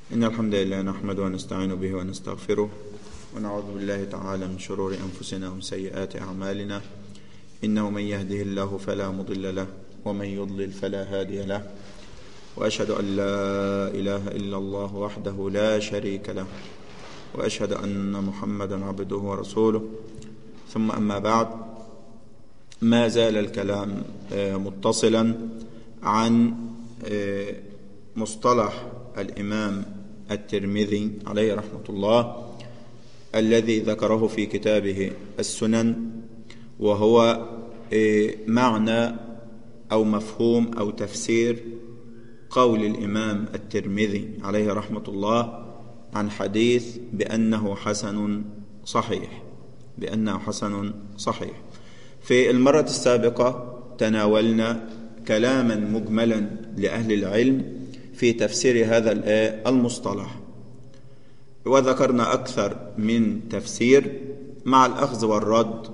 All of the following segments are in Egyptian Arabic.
إن الحمد لله نحمده ونستعين به ونستغفره ونعوذ بالله تعالى من شرور أنفسنا ومن سيئات أعمالنا إنه من يهده الله فلا مضل له ومن يضلل فلا هادي له وأشهد أن لا إله إلا الله وحده لا شريك له وأشهد أن محمدا عبده ورسوله ثم أما بعد ما زال الكلام متصلا عن مصطلح الإمام الترمذي عليه رحمة الله الذي ذكره في كتابه السنن وهو معنى أو مفهوم أو تفسير قول الإمام الترمذي عليه رحمة الله عن حديث بأنه حسن صحيح بأنه حسن صحيح في المرة السابقة تناولنا كلاما مجملا لأهل العلم في تفسير هذا المصطلح وذكرنا أكثر من تفسير مع الأخذ والرد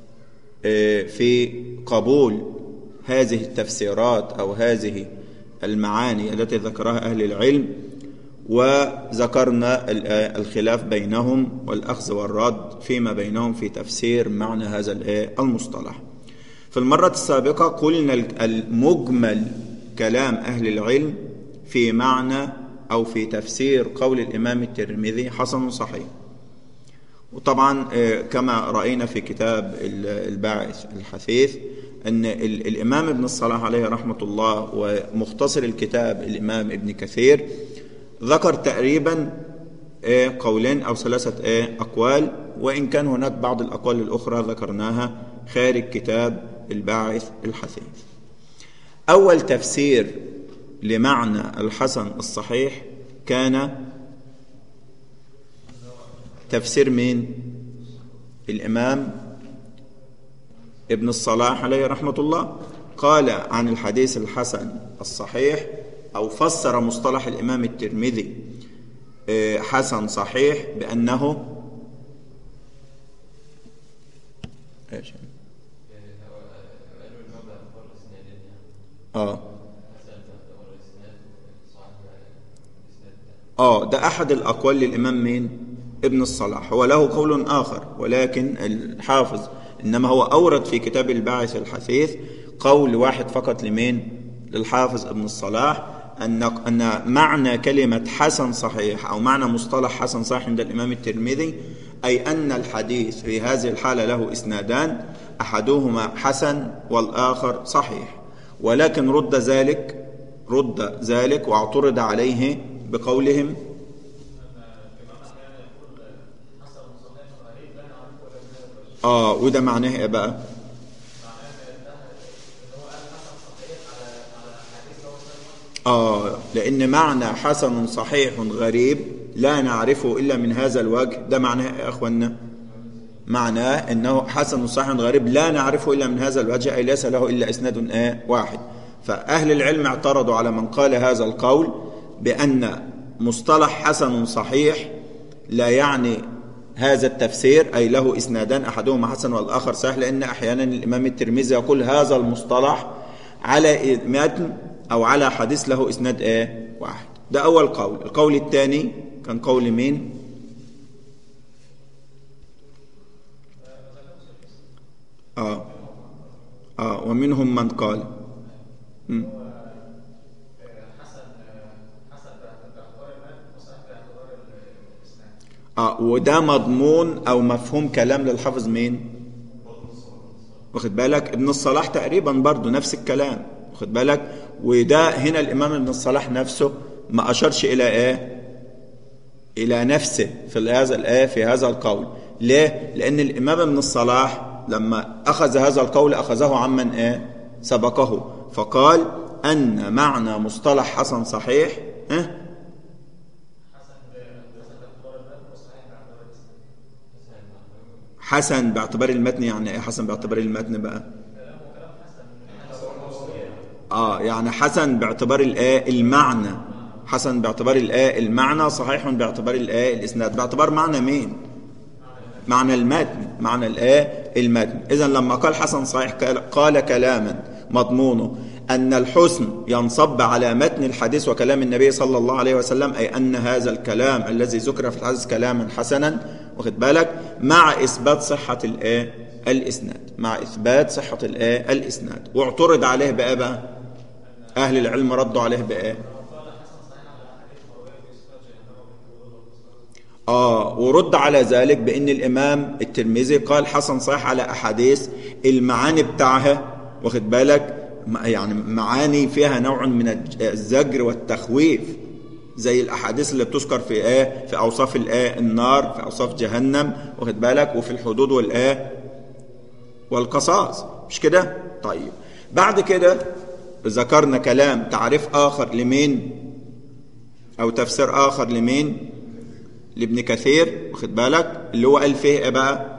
في قبول هذه التفسيرات أو هذه المعاني التي ذكرها أهل العلم وذكرنا الخلاف بينهم والأخذ والرد فيما بينهم في تفسير معنى هذا المصطلح في المرة السابقة قلنا المجمل كلام أهل العلم في معنى أو في تفسير قول الإمام الترمذي حسن صحيح وطبعا كما رأينا في كتاب الباعث الحثيث أن الإمام ابن الصلاح عليه رحمة الله ومختصر الكتاب الإمام ابن كثير ذكر تقريبا قولين أو ثلاثة أقوال وإن كان هناك بعض الأقوال الأخرى ذكرناها خارج كتاب الباعث الحثيث أول تفسير لمعنى الحسن الصحيح كان تفسير مين الإمام ابن الصلاح عليه رحمة الله قال عن الحديث الحسن الصحيح أو فسر مصطلح الإمام الترمذي حسن صحيح بأنه ايش اه اه ده احد الاقوال للامام مين ابن الصلاح هو له قول اخر ولكن الحافظ انما هو اورد في كتاب الباعث الحثيث قول واحد فقط لمين للحافظ ابن الصلاح أن أن معنى كلمة حسن صحيح أو معنى مصطلح حسن صحيح عند الإمام الترمذي أي أن الحديث في هذه الحالة له إسنادان أحدهما حسن والآخر صحيح ولكن رد ذلك رد ذلك واعترض عليه بقولهم آه وده معناه إيه بقى؟ آه لأن معنى حسن صحيح غريب لا نعرفه إلا من هذا الوجه ده معناه يا أخوانا معناه أنه حسن صحيح غريب لا نعرفه إلا من هذا الوجه أي ليس له إلا إسناد آه واحد فأهل العلم اعترضوا على من قال هذا القول بأن مصطلح حسن صحيح لا يعني هذا التفسير أي له إسنادان أحدهما حسن والآخر صحيح لأن أحيانا الإمام الترمذي يقول هذا المصطلح على متن أو على حديث له إسناد إيه واحد ده أول قول القول الثاني كان قول مين آه آه ومنهم من قال م. آه وده مضمون أو مفهوم كلام للحافظ مين واخد بالك ابن الصلاح تقريبا برضو نفس الكلام واخد بالك وده هنا الإمام ابن الصلاح نفسه ما أشرش إلى إيه إلى نفسه في هذا الآية في هذا القول ليه؟ لأن الإمام ابن الصلاح لما أخذ هذا القول أخذه عمن إيه سبقه فقال أن معنى مصطلح حسن صحيح إيه؟ حسن باعتبار المتن يعني ايه حسن باعتبار المتن بقى اه يعني حسن باعتبار الايه المعنى حسن باعتبار الايه المعنى صحيح باعتبار الايه الاسناد باعتبار معنى مين معنى المتن معنى الايه المتن اذا لما قال حسن صحيح قال كلاما مضمونه أن الحسن ينصب على متن الحديث وكلام النبي صلى الله عليه وسلم أي أن هذا الكلام الذي ذكر في الحديث كلاما حسنا واخد بالك مع إثبات صحة الآية الإسناد مع إثبات صحة الآية الإسناد واعترض عليه بقى بقى أهل العلم ردوا عليه بقى آه ورد على ذلك بأن الإمام الترمذي قال حسن صحيح على أحاديث المعاني بتاعها واخد بالك يعني معاني فيها نوع من الزجر والتخويف زي الأحاديث اللي بتذكر في آه في أوصاف الآه النار في أوصاف جهنم واخد بالك وفي الحدود والآه والقصاص مش كده طيب بعد كده ذكرنا كلام تعريف آخر لمين أو تفسير آخر لمين لابن كثير واخد بالك اللي هو قال فيه ايه بقى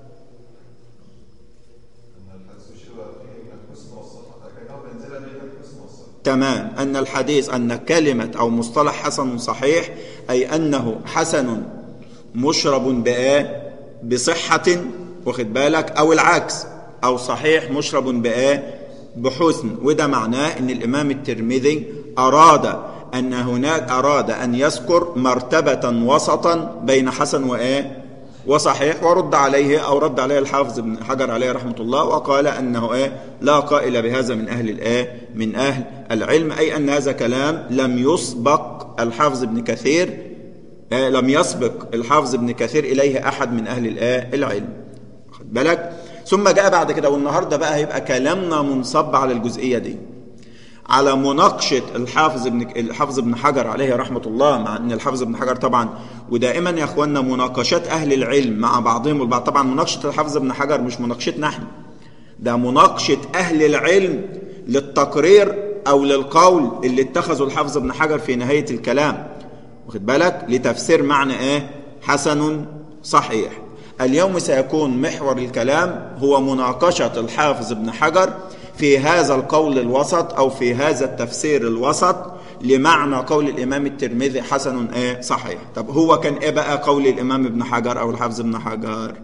تمام أن الحديث أن كلمة أو مصطلح حسن صحيح أي أنه حسن مشرب بآه بصحة واخد بالك أو العكس أو صحيح مشرب بآه بحسن وده معناه أن الإمام الترمذي أراد أن هناك أراد أن يذكر مرتبة وسطا بين حسن وآه وصحيح ورد عليه أو رد عليه الحافظ ابن حجر عليه رحمة الله وقال أنه آه لا قائل بهذا من أهل الآه من أهل العلم أي أن هذا كلام لم يسبق الحافظ ابن كثير آه لم يسبق الحافظ ابن كثير إليه أحد من أهل الآه العلم خد بالك ثم جاء بعد كده والنهاردة بقى هيبقى كلامنا منصب على الجزئية دي على مناقشة الحافظ ابن الحافظ ابن حجر عليه رحمة الله مع ان الحافظ ابن حجر طبعا ودائما يا اخواننا مناقشات اهل العلم مع بعضهم البعض طبعا مناقشة الحافظ ابن حجر مش مناقشتنا احنا ده مناقشة اهل العلم للتقرير او للقول اللي اتخذه الحافظ ابن حجر في نهاية الكلام واخد بالك لتفسير معنى ايه حسن صحيح اليوم سيكون محور الكلام هو مناقشة الحافظ ابن حجر في هذا القول الوسط أو في هذا التفسير الوسط لمعنى قول الإمام الترمذي حسن إيه صحيح طب هو كان إيه بقى قول الإمام ابن حجر أو الحافظ ابن حجر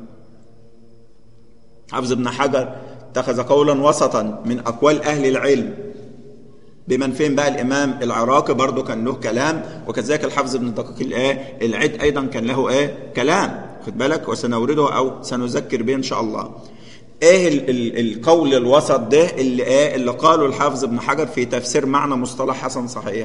حافظ ابن حجر اتخذ قولا وسطا من أقوال أهل العلم بمن فين بقى الإمام العراقي برضه كان له كلام وكذلك الحافظ ابن دقيق الإيه العيد أيضا كان له إيه كلام خد بالك وسنورده أو سنذكر به إن شاء الله ايه ال ال القول الوسط ده اللي ايه اللي قاله الحافظ ابن حجر في تفسير معنى مصطلح حسن صحيح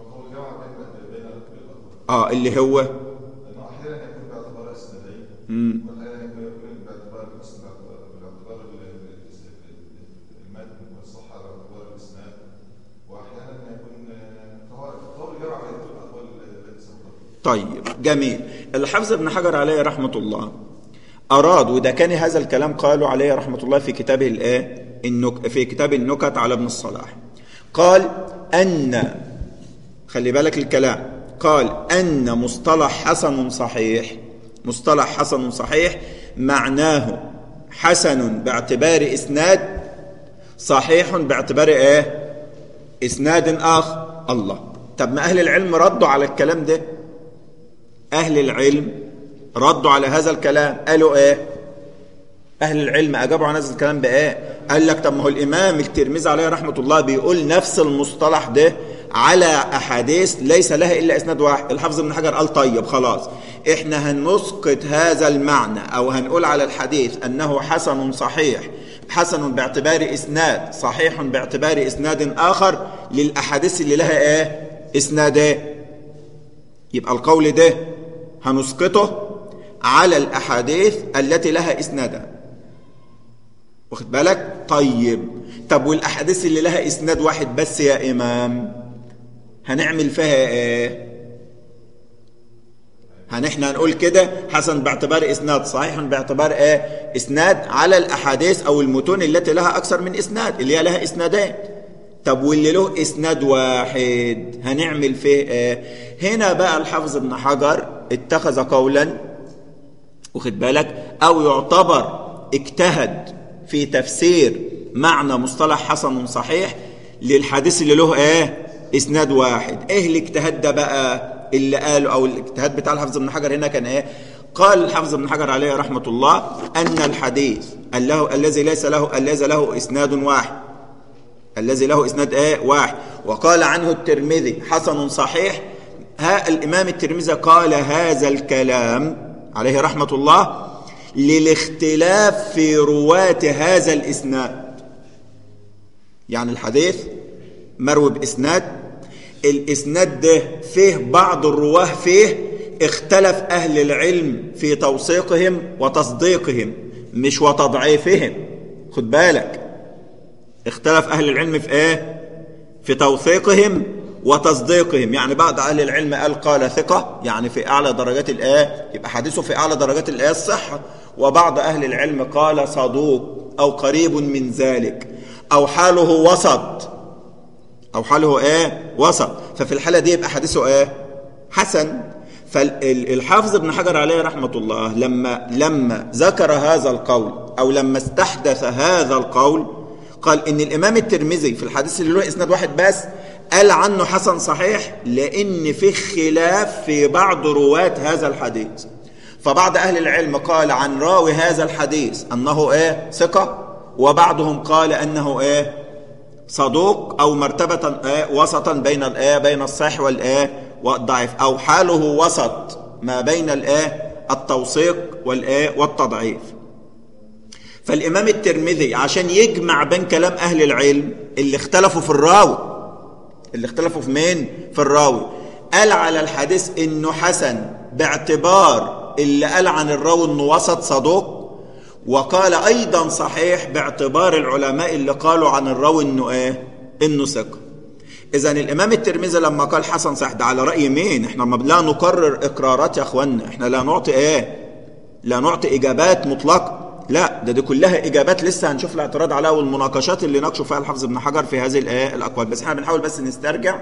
اه اللي هو احيانا يكون باعتبار اسنادين واحيانا يكون باعتبار الاسم باعتبار المتن والصحه باعتبار الاسناد واحيانا يكون فهو الجمع بين الاقوال التي سبقت طيب جميل الحافظ ابن حجر عليه رحمه الله أراد وده كان هذا الكلام قالوا عليه رحمة الله في كتابه الآه النك في كتاب النكت على ابن الصلاح قال أن خلي بالك الكلام قال أن مصطلح حسن صحيح مصطلح حسن صحيح معناه حسن باعتبار إسناد صحيح باعتبار إيه إسناد آخر الله طب ما أهل العلم ردوا على الكلام ده أهل العلم ردوا على هذا الكلام قالوا ايه اهل العلم اجابوا عن هذا الكلام بايه قال لك طب ما هو الامام الترمذي عليه رحمه الله بيقول نفس المصطلح ده على احاديث ليس لها الا اسناد واحد الحافظ ابن حجر قال طيب خلاص احنا هنسقط هذا المعنى او هنقول على الحديث انه حسن صحيح حسن باعتبار اسناد صحيح باعتبار اسناد اخر للاحاديث اللي لها ايه اسنادين يبقى القول ده هنسقطه على الأحاديث التي لها إسنادا واخد بالك طيب طب والأحاديث اللي لها إسناد واحد بس يا إمام هنعمل فيها إيه هنحن هنقول كده حسن باعتبار إسناد صحيح باعتبار إيه إسناد على الأحاديث أو المتون التي لها أكثر من إسناد اللي هي لها إسنادين طب واللي له إسناد واحد هنعمل فيه إيه هنا بقى الحافظ ابن حجر اتخذ قولا واخد بالك او يعتبر اجتهد في تفسير معنى مصطلح حسن صحيح للحديث اللي له ايه اسناد واحد ايه الاجتهاد ده بقى اللي قاله او الاجتهاد بتاع الحافظ ابن حجر هنا كان ايه قال الحافظ ابن حجر عليه رحمة الله ان الحديث الذي ليس له الذي له اسناد واحد الذي له اسناد ايه واحد وقال عنه الترمذي حسن صحيح ها الامام الترمذي قال هذا الكلام عليه رحمه الله للاختلاف في رواه هذا الاسناد يعني الحديث مروي باسناد الاسناد ده فيه بعض الرواه فيه اختلف اهل العلم في توثيقهم وتصديقهم مش وتضعيفهم خد بالك اختلف اهل العلم في ايه في توثيقهم وتصديقهم يعني بعض اهل العلم قال قال ثقه يعني في اعلى درجات الايه يبقى حديثه في اعلى درجات الايه الصحه وبعض اهل العلم قال صدوق او قريب من ذلك او حاله وسط او حاله ايه وسط ففي الحاله دي يبقى حديثه ايه حسن فالحافظ ابن حجر عليه رحمه الله لما لما ذكر هذا القول او لما استحدث هذا القول قال ان الامام الترمذي في الحديث اللي له اسناد واحد بس قال عنه حسن صحيح لان في خلاف في بعض رواه هذا الحديث فبعض اهل العلم قال عن راوي هذا الحديث انه ايه ثقه وبعضهم قال انه ايه صدوق او مرتبه ايه وسطا بين الايه بين الصحيح والايه والضعيف او حاله وسط ما بين الايه التوثيق والايه والتضعيف فالامام الترمذي عشان يجمع بين كلام اهل العلم اللي اختلفوا في الراوي اللي اختلفوا في مين في الراوي قال على الحديث انه حسن باعتبار اللي قال عن الراوي انه وسط صدوق وقال ايضا صحيح باعتبار العلماء اللي قالوا عن الراوي انه ايه انه ثقه اذا الامام الترمذي لما قال حسن صحيح ده على راي مين احنا ما لا نقرر اقرارات يا اخوانا احنا لا نعطي ايه لا نعطي اجابات مطلقه لا ده دي كلها اجابات لسه هنشوف الاعتراض عليها والمناقشات اللي ناقشوا فيها الحافظ ابن حجر في هذه الايه الاقوال بس احنا بنحاول بس نسترجع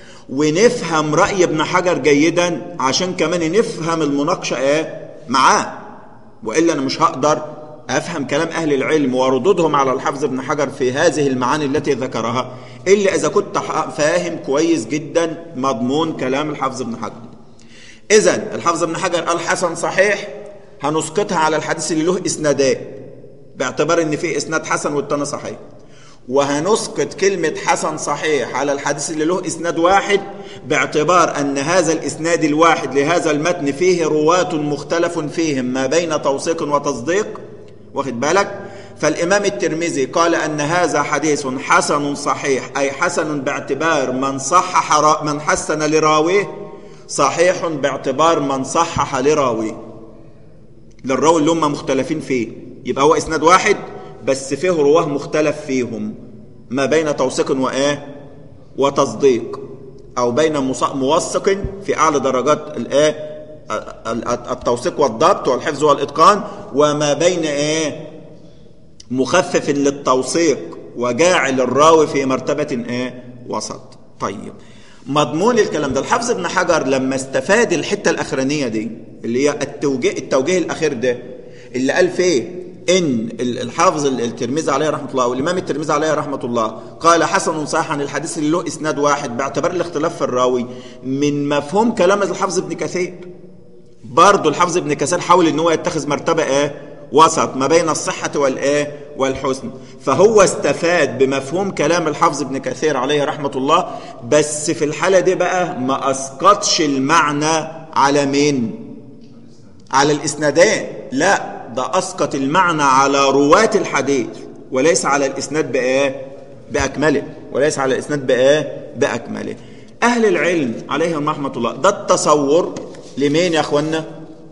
ونفهم راي ابن حجر جيدا عشان كمان نفهم المناقشه ايه معاه والا انا مش هقدر افهم كلام اهل العلم وردودهم على الحافظ ابن حجر في هذه المعاني التي ذكرها الا اذا كنت فاهم كويس جدا مضمون كلام الحافظ ابن حجر اذا الحافظ ابن حجر قال حسن صحيح هنسقطها على الحديث اللي له اسنادات باعتبار ان في اسناد حسن والتاني صحيح وهنسقط كلمة حسن صحيح على الحديث اللي له اسناد واحد باعتبار ان هذا الاسناد الواحد لهذا المتن فيه رواة مختلف فيهم ما بين توثيق وتصديق واخد بالك فالامام الترمذي قال ان هذا حديث حسن صحيح اي حسن باعتبار من صحح من حسن لراويه صحيح باعتبار من صحح لراويه للراوي اللي هم مختلفين فيه يبقى هو اسناد واحد بس فيه رواه مختلف فيهم ما بين توثيق وايه وتصديق او بين موثق في اعلى درجات الايه التوثيق والضبط والحفظ والاتقان وما بين ايه مخفف للتوثيق وجاعل الراوي في مرتبه ايه وسط طيب مضمون الكلام ده الحافظ ابن حجر لما استفاد الحته الاخرانيه دي اللي هي التوجيه التوجيه الاخير ده اللي قال فيه ان الحافظ الترمذي عليه رحمه الله والامام الترمذي عليه رحمه الله قال حسن صحيح عن الحديث اللي له اسناد واحد باعتبار الاختلاف في الراوي من مفهوم كلام الحافظ ابن كثير برضه الحافظ ابن كثير حاول ان هو يتخذ مرتبه ايه وسط ما بين الصحة والإيه والحسن فهو استفاد بمفهوم كلام الحافظ ابن كثير عليه رحمة الله بس في الحالة دي بقى ما أسقطش المعنى على مين على الإسنادين لا ده أسقط المعنى على رواة الحديث وليس على الإسناد بإيه بأكمله وليس على الإسناد بإيه بأكمله أهل العلم عليهم رحمة الله ده التصور لمين يا أخوانا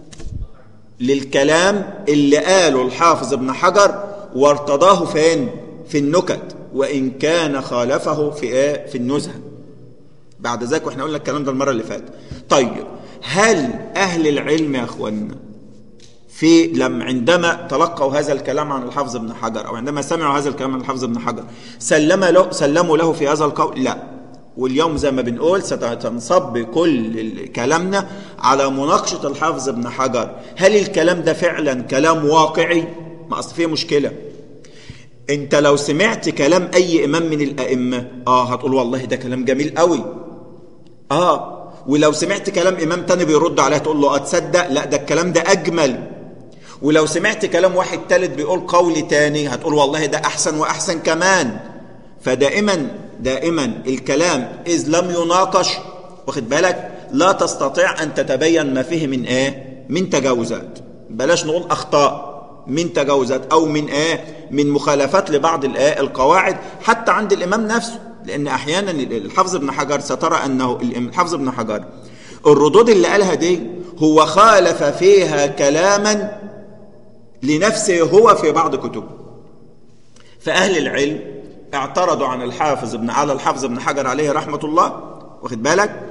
للكلام اللي قاله الحافظ ابن حجر وارتضاه فين في النكت وإن كان خالفه في ايه في النزهة بعد ذلك واحنا قلنا الكلام ده المرة اللي فاتت طيب هل أهل العلم يا أخوانا في لم عندما تلقوا هذا الكلام عن الحافظ ابن حجر أو عندما سمعوا هذا الكلام عن الحافظ ابن حجر سلم له سلموا له في هذا القول لا واليوم زي ما بنقول ستنصب كل كلامنا على مناقشة الحافظ ابن حجر هل الكلام ده فعلا كلام واقعي ما أصل فيه مشكلة انت لو سمعت كلام اي امام من الائمة اه هتقول والله ده كلام جميل قوي اه ولو سمعت كلام امام تاني بيرد عليه تقول له اتصدق لا ده الكلام ده اجمل ولو سمعت كلام واحد تالت بيقول قول تاني هتقول والله ده احسن واحسن كمان فدائما دائما الكلام إذ لم يناقش واخد بالك لا تستطيع أن تتبين ما فيه من إيه من تجاوزات بلاش نقول أخطاء من تجاوزات أو من إيه من مخالفات لبعض الإيه القواعد حتى عند الإمام نفسه لأن أحيانا الحافظ ابن حجر سترى أنه الحافظ ابن حجر الردود اللي قالها دي هو خالف فيها كلاما لنفسه هو في بعض كتبه فأهل العلم اعترضوا عن الحافظ ابن على الحافظ ابن حجر عليه رحمة الله واخد بالك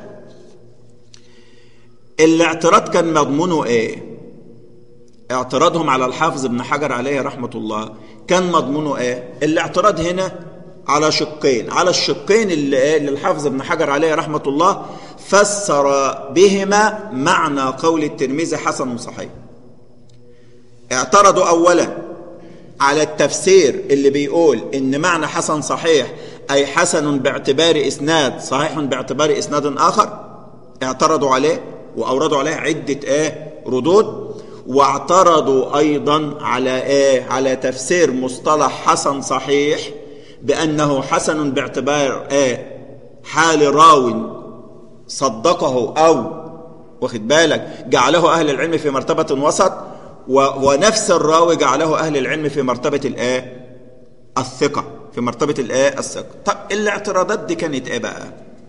الاعتراض كان مضمونه ايه اعتراضهم على الحافظ ابن حجر عليه رحمة الله كان مضمونه ايه الاعتراض هنا على شقين على الشقين اللي, إيه؟ اللي الحافظ ابن حجر عليه رحمة الله فسر بهما معنى قول الترمذي حسن صحيح اعترضوا اولا على التفسير اللي بيقول ان معنى حسن صحيح اي حسن باعتبار اسناد صحيح باعتبار اسناد اخر اعترضوا عليه واوردوا عليه عده ايه ردود واعترضوا ايضا على ايه على تفسير مصطلح حسن صحيح بانه حسن باعتبار ايه حال راو صدقه او واخد بالك جعله اهل العلم في مرتبه وسط ونفس الراوي جعله اهل العلم في مرتبه الايه الثقه في مرتبه الايه الثقه طب الاعتراضات دي كانت ايه بقى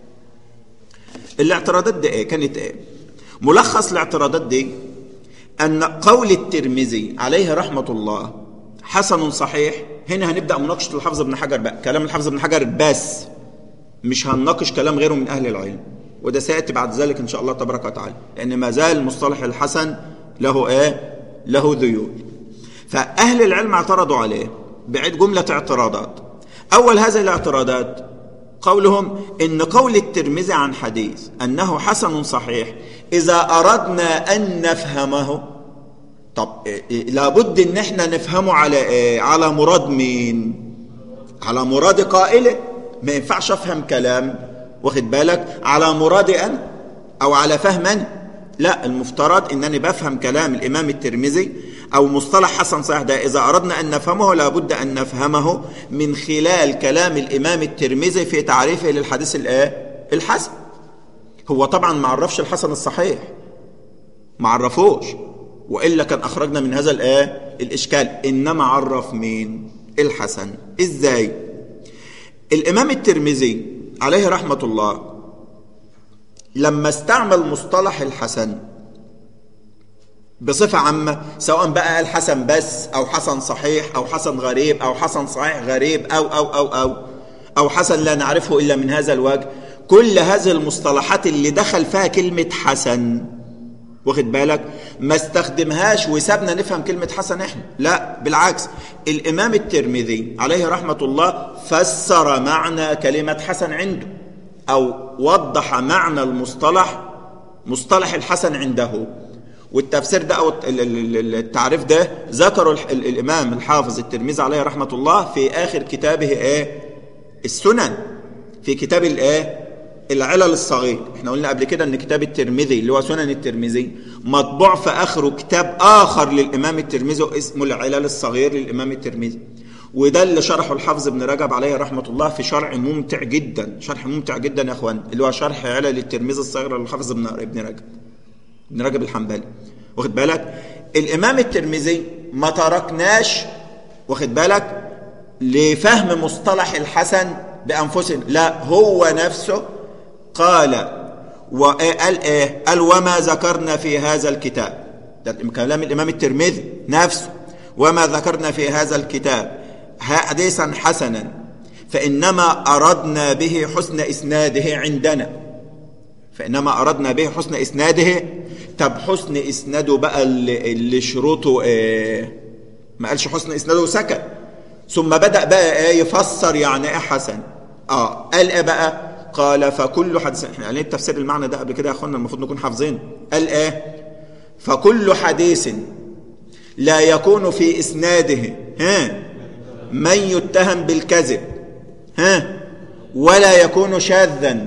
الاعتراضات دي ايه كانت ايه ملخص الاعتراضات دي ان قول الترمذي عليه رحمه الله حسن صحيح هنا هنبدا مناقشه الحافظ ابن حجر بقى كلام الحافظ ابن حجر بس مش هنناقش كلام غيره من اهل العلم وده سياتي بعد ذلك ان شاء الله تبارك وتعالى لان ما زال مصطلح الحسن له ايه له ذيول فاهل العلم اعترضوا عليه بعد جمله اعتراضات اول هذه الاعتراضات قولهم ان قول الترمذي عن حديث انه حسن صحيح اذا اردنا ان نفهمه طب لابد ان احنا نفهمه على ايه على مراد مين على مراد قائله ما ينفعش افهم كلام واخد بالك على مرادي انا او على فهم انا لا المفترض انني بفهم كلام الامام الترمذي او مصطلح حسن صحيح ده اذا اردنا ان نفهمه لابد ان نفهمه من خلال كلام الامام الترمذي في تعريفه للحديث الايه الحسن هو طبعا ما عرفش الحسن الصحيح ما عرفوش والا كان اخرجنا من هذا الايه الاشكال انما عرف مين الحسن ازاي الامام الترمذي عليه رحمه الله لما استعمل مصطلح الحسن بصفة عامة سواء بقى قال حسن بس أو حسن صحيح أو حسن غريب أو حسن صحيح غريب أو أو أو أو أو حسن لا نعرفه إلا من هذا الوجه كل هذه المصطلحات اللي دخل فيها كلمة حسن واخد بالك ما استخدمهاش وسابنا نفهم كلمة حسن احنا لا بالعكس الإمام الترمذي عليه رحمة الله فسر معنى كلمة حسن عنده أو وضح معنى المصطلح مصطلح الحسن عنده والتفسير ده أو التعريف ده ذكره الإمام الحافظ الترمذي عليه رحمة الله في آخر كتابه إيه السنن في كتاب الإيه العلل الصغير احنا قلنا قبل كده ان كتاب الترمذي اللي هو سنن الترمذي مطبوع في اخره كتاب اخر للامام الترمذي اسمه العلل الصغير للامام الترمذي وده اللي شرحه الحافظ ابن رجب عليه رحمه الله في شرح ممتع جدا شرح ممتع جدا يا اخوان اللي هو شرح علل الترمذي الصغير للحافظ ابن ابن رجب ابن رجب الحنبلي واخد بالك الامام الترمذي ما تركناش واخد بالك لفهم مصطلح الحسن بانفسنا لا هو نفسه قال وقال ايه قال وما ذكرنا في هذا الكتاب ده كلام الامام الترمذي نفسه وما ذكرنا في هذا الكتاب حديثا حسنا فانما اردنا به حسن اسناده عندنا فانما اردنا به حسن اسناده طب حسن اسناده بقى اللي, اللي شروطه ايه ما قالش حسن اسناده وسكت ثم بدا بقى ايه يفسر يعني ايه حسن اه قال ايه بقى قال فكل حديث احنا قايلين تفسير المعنى ده قبل كده يا اخوانا المفروض نكون حافظين قال ايه فكل حديث لا يكون في اسناده ها من يتهم بالكذب ها ولا يكون شاذا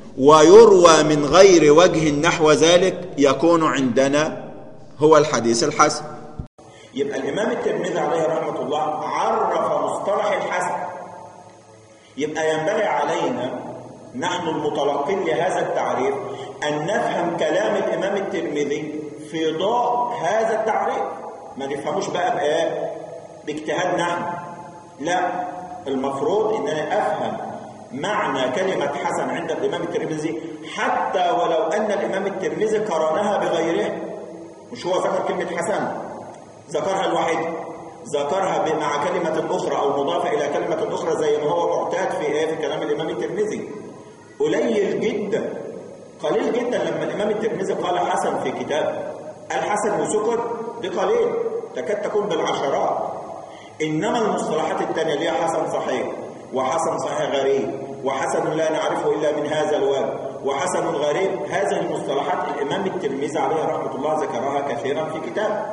ويروى من غير وجه نحو ذلك يكون عندنا هو الحديث الحسن يبقى الامام الترمذي عليه رحمه الله عرف مصطلح الحسن يبقى ينبغي علينا نحن المتلقين لهذا التعريف أن نفهم كلام الإمام الترمذي في ضوء هذا التعريف ما نفهموش بقى بإيه باجتهاد نحن لا المفروض ان انا افهم معنى كلمة حسن عند الإمام الترمذي حتى ولو أن الإمام الترمذي قرنها بغيره مش هو ذكر كلمة حسن ذكرها الوحيد ذكرها مع كلمة أخرى أو مضافة إلى كلمة أخرى زي ما هو معتاد في إيه في كلام الإمام الترمذي قليل جدا قليل جدا لما الإمام الترمذي قال حسن في كتاب الحسن وسكر دي قليل تكاد تكون بالعشرات إنما المصطلحات الثانية اللي هي حسن صحيح وحسن صحيح غريب وحسن لا نعرفه إلا من هذا الوجه وحسن غريب هذه المصطلحات الإمام الترمذي عليه رحمة الله ذكرها كثيرا في كتابه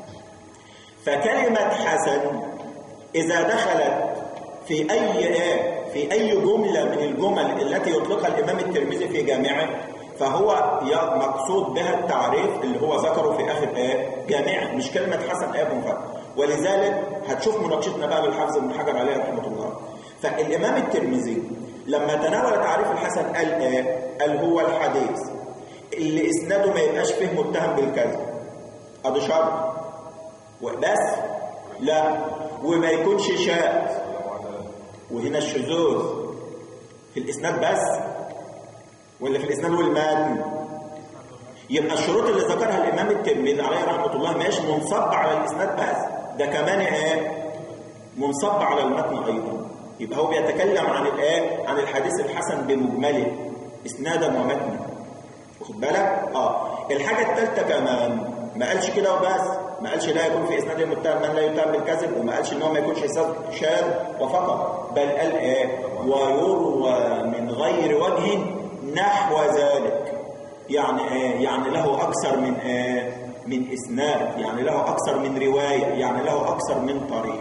فكلمة حسن إذا دخلت في أي في أي جملة من الجمل التي يطلقها الإمام الترمذي في جامعه فهو مقصود بها التعريف اللي هو ذكره في آخر آية جامعه مش كلمة حسن آية منفرد ولذلك هتشوف مناقشتنا بقى للحافظ ابن حجر عليه رحمة الله فالإمام الترمذي لما تناول تعريف الحسن قال ايه قال هو الحديث اللي اسناده ما يبقاش فيه متهم بالكذب ادي شرط وبس لا وما يكونش شاذ وهنا الشذوذ في الاسناد بس ولا في الاسناد والمتن يبقى الشروط اللي ذكرها الامام الترمذي عليه رحمه الله مش منصب على الاسناد بس ده كمان ايه منصب على المتن ايضا يبقى هو بيتكلم عن الايه عن الحديث الحسن بمجمله اسنادا ومتنا واخد بالك اه الحاجه الثالثه كمان ما قالش كده وبس ما قالش لا يكون في اسناد المتهم من لا يتهم بالكذب وما قالش ان هو ما يكونش شاذ وفقط بل قال ايه ويروى من غير وجه نحو ذلك يعني ايه يعني له اكثر من ايه من اسناد يعني له اكثر من روايه يعني له اكثر من طريق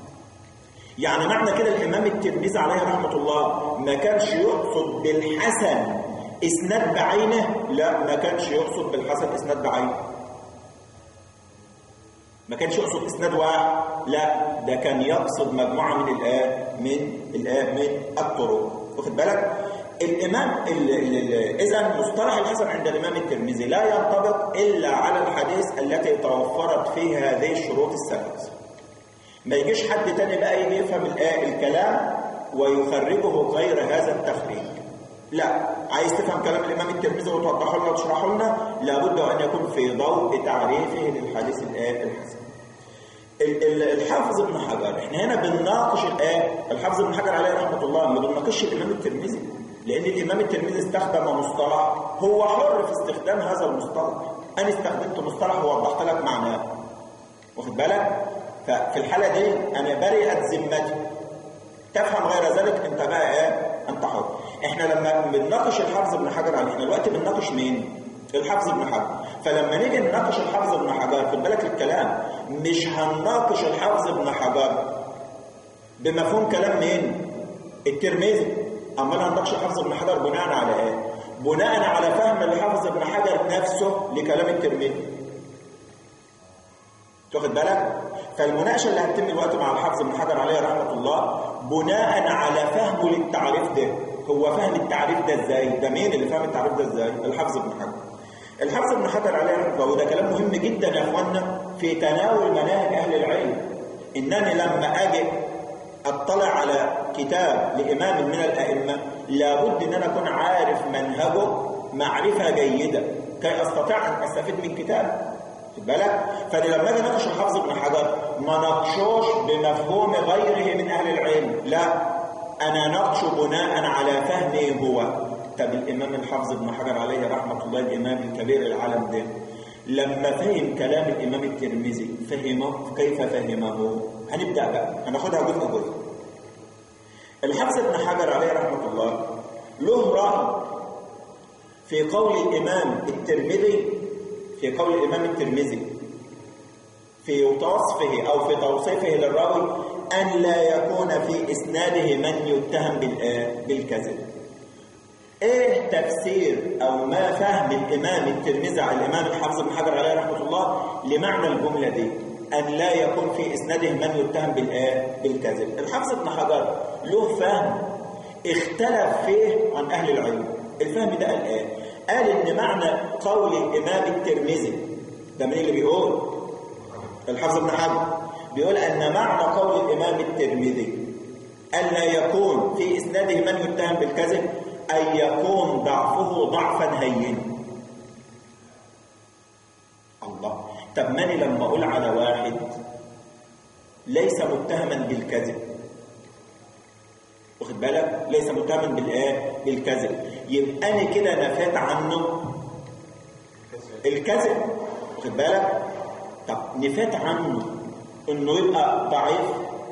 يعني معنى كده الامام الترمذي عليه رحمه الله ما كانش يقصد بالحسن اسناد بعينه لا ما كانش يقصد بالحسن اسناد بعينه ما كانش يقصد اسناد واحد لا ده كان يقصد مجموعه من الايه من الايه من الطرق واخد بالك الامام اذا مصطلح الحسن عند الامام الترمذي لا ينطبق الا على الحديث التي توفرت فيه هذه الشروط الثلاث ما يجيش حد تاني بقى يجي يفهم الايه الكلام ويخرجه غير هذا التخريج لا عايز تفهم كلام الامام الترمذي وتوضحه لنا وتشرحه لنا لابد ان يكون في ضوء تعريفه للحديث الايه الحسن الحافظ ابن حجر احنا هنا بنناقش الايه الحافظ ابن حجر عليه رحمه الله ما بنناقش الامام الترمذي لان الامام الترمذي استخدم مصطلح هو حر في استخدام هذا المصطلح انا استخدمت مصطلح ووضحت لك معناه واخد بالك ففي الحاله دي انا برئت ذمتي تفهم غير ذلك انت بقى ايه انت حر احنا لما بنناقش الحافظ ابن حجر عليه احنا دلوقتي بنناقش مين الحافظ ابن حجر فلما نيجي نناقش الحافظ ابن حجر خد بالك الكلام مش هنناقش الحافظ ابن حجر بمفهوم كلام مين الترمذي امال هنناقش الحافظ ابن حجر بناء على ايه بناء على فهم الحافظ ابن حجر نفسه لكلام الترمذي تاخد بالك فالمناقشه اللي هتتم الوقت مع الحافظ ابن حجر عليه رحمه الله بناء على فهمه للتعريف ده هو فهم التعريف ده ازاي ده مين اللي فهم التعريف ده ازاي الحافظ ابن حجر الحافظ ابن حجر عليه رحمه الله وده كلام مهم جدا يا اخوانا في تناول مناهج اهل العلم انني لما اجي اطلع على كتاب لامام من الائمه لابد ان انا اكون عارف منهجه معرفه جيده كي استطيع ان استفيد من كتابه خد بالك فانا لما اجي اناقش الحافظ ابن حجر ما ناقشوش بمفهوم غيره من اهل العلم لا انا ناقشه بناء على فهمه هو طب الامام الحافظ ابن حجر عليه رحمه الله الامام الكبير العالم ده لما فهم كلام الامام الترمذي فهمه كيف فهمه هنبدا بقى هناخدها جزء جزء الحافظ ابن حجر عليه رحمه الله له راي في قول الامام الترمذي في قول الامام الترمذي في وصفه او في توصيفه للراوي ان لا يكون في اسناده من يتهم بالكذب ايه تفسير او ما فهم الامام الترمذي على الامام الحافظ بن حجر عليه رحمه الله لمعنى الجمله دي ان لا يكون في اسناده من يتهم بالايه بالكذب الحافظ ابن حجر له فهم اختلف فيه عن أهل العلم الفهم ده قال ايه قال ان معنى قول الإمام الترمذي ده مين اللي بيقول الحافظ ابن حجر بيقول أن معنى قول الإمام الترمذي أن لا يكون في إسناده من يتهم بالكذب أن يكون ضعفه ضعفا هينا الله طب ماني لما أقول على واحد ليس متهما بالكذب واخد بالك ليس متهما بالايه بالكذب يبقى انا كده نفيت عنه الكذب واخد بالك طب نفيت عنه انه يبقى ضعيف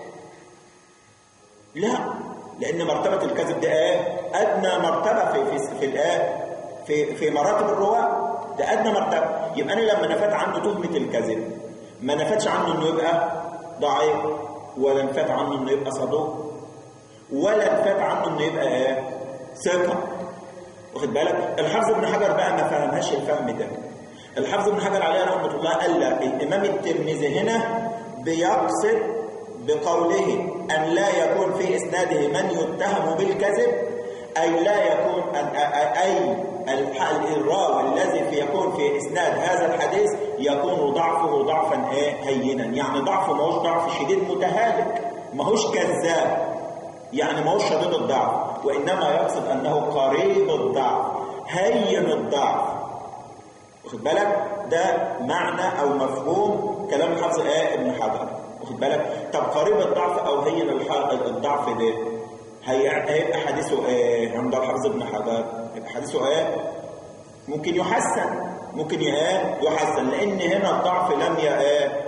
لا لان مرتبه الكذب ده ايه ادنى مرتبه في في في الايه في في مراتب الرواه ده ادنى مرتبه يبقى انا لما نفيت عنه تهمه الكذب ما نفتش عنه انه يبقى ضعيف ولا نفت عنه انه يبقى صدوق ولا نفت عنه انه يبقى ايه ثقه واخد بالك الحافظ ابن حجر بقى ما فهمهاش الفهم ده الحافظ ابن حجر عليه رحمه الله قال لا الامام الترمذي هنا بيقصد بقوله ان لا يكون في اسناده من يتهم بالكذب اي لا يكون أن اي الراوي الذي في يكون في اسناد هذا الحديث يكون ضعفه ضعفا ايه هينا يعني ضعفه ما هوش ضعف شديد متهالك ما هوش كذاب يعني ما هوش شديد الضعف وانما يقصد انه قريب الضعف هين الضعف واخد بالك ده معنى او مفهوم كلام الحافظ ايه ابن حجر واخد بالك طب قريب الضعف او هين الضعف ده هيبقى حديثه ايه عند الحافظ ابن حجر يبقى حديثه ايه ممكن يحسن ممكن ايه يحسن لان هنا الضعف لم ايه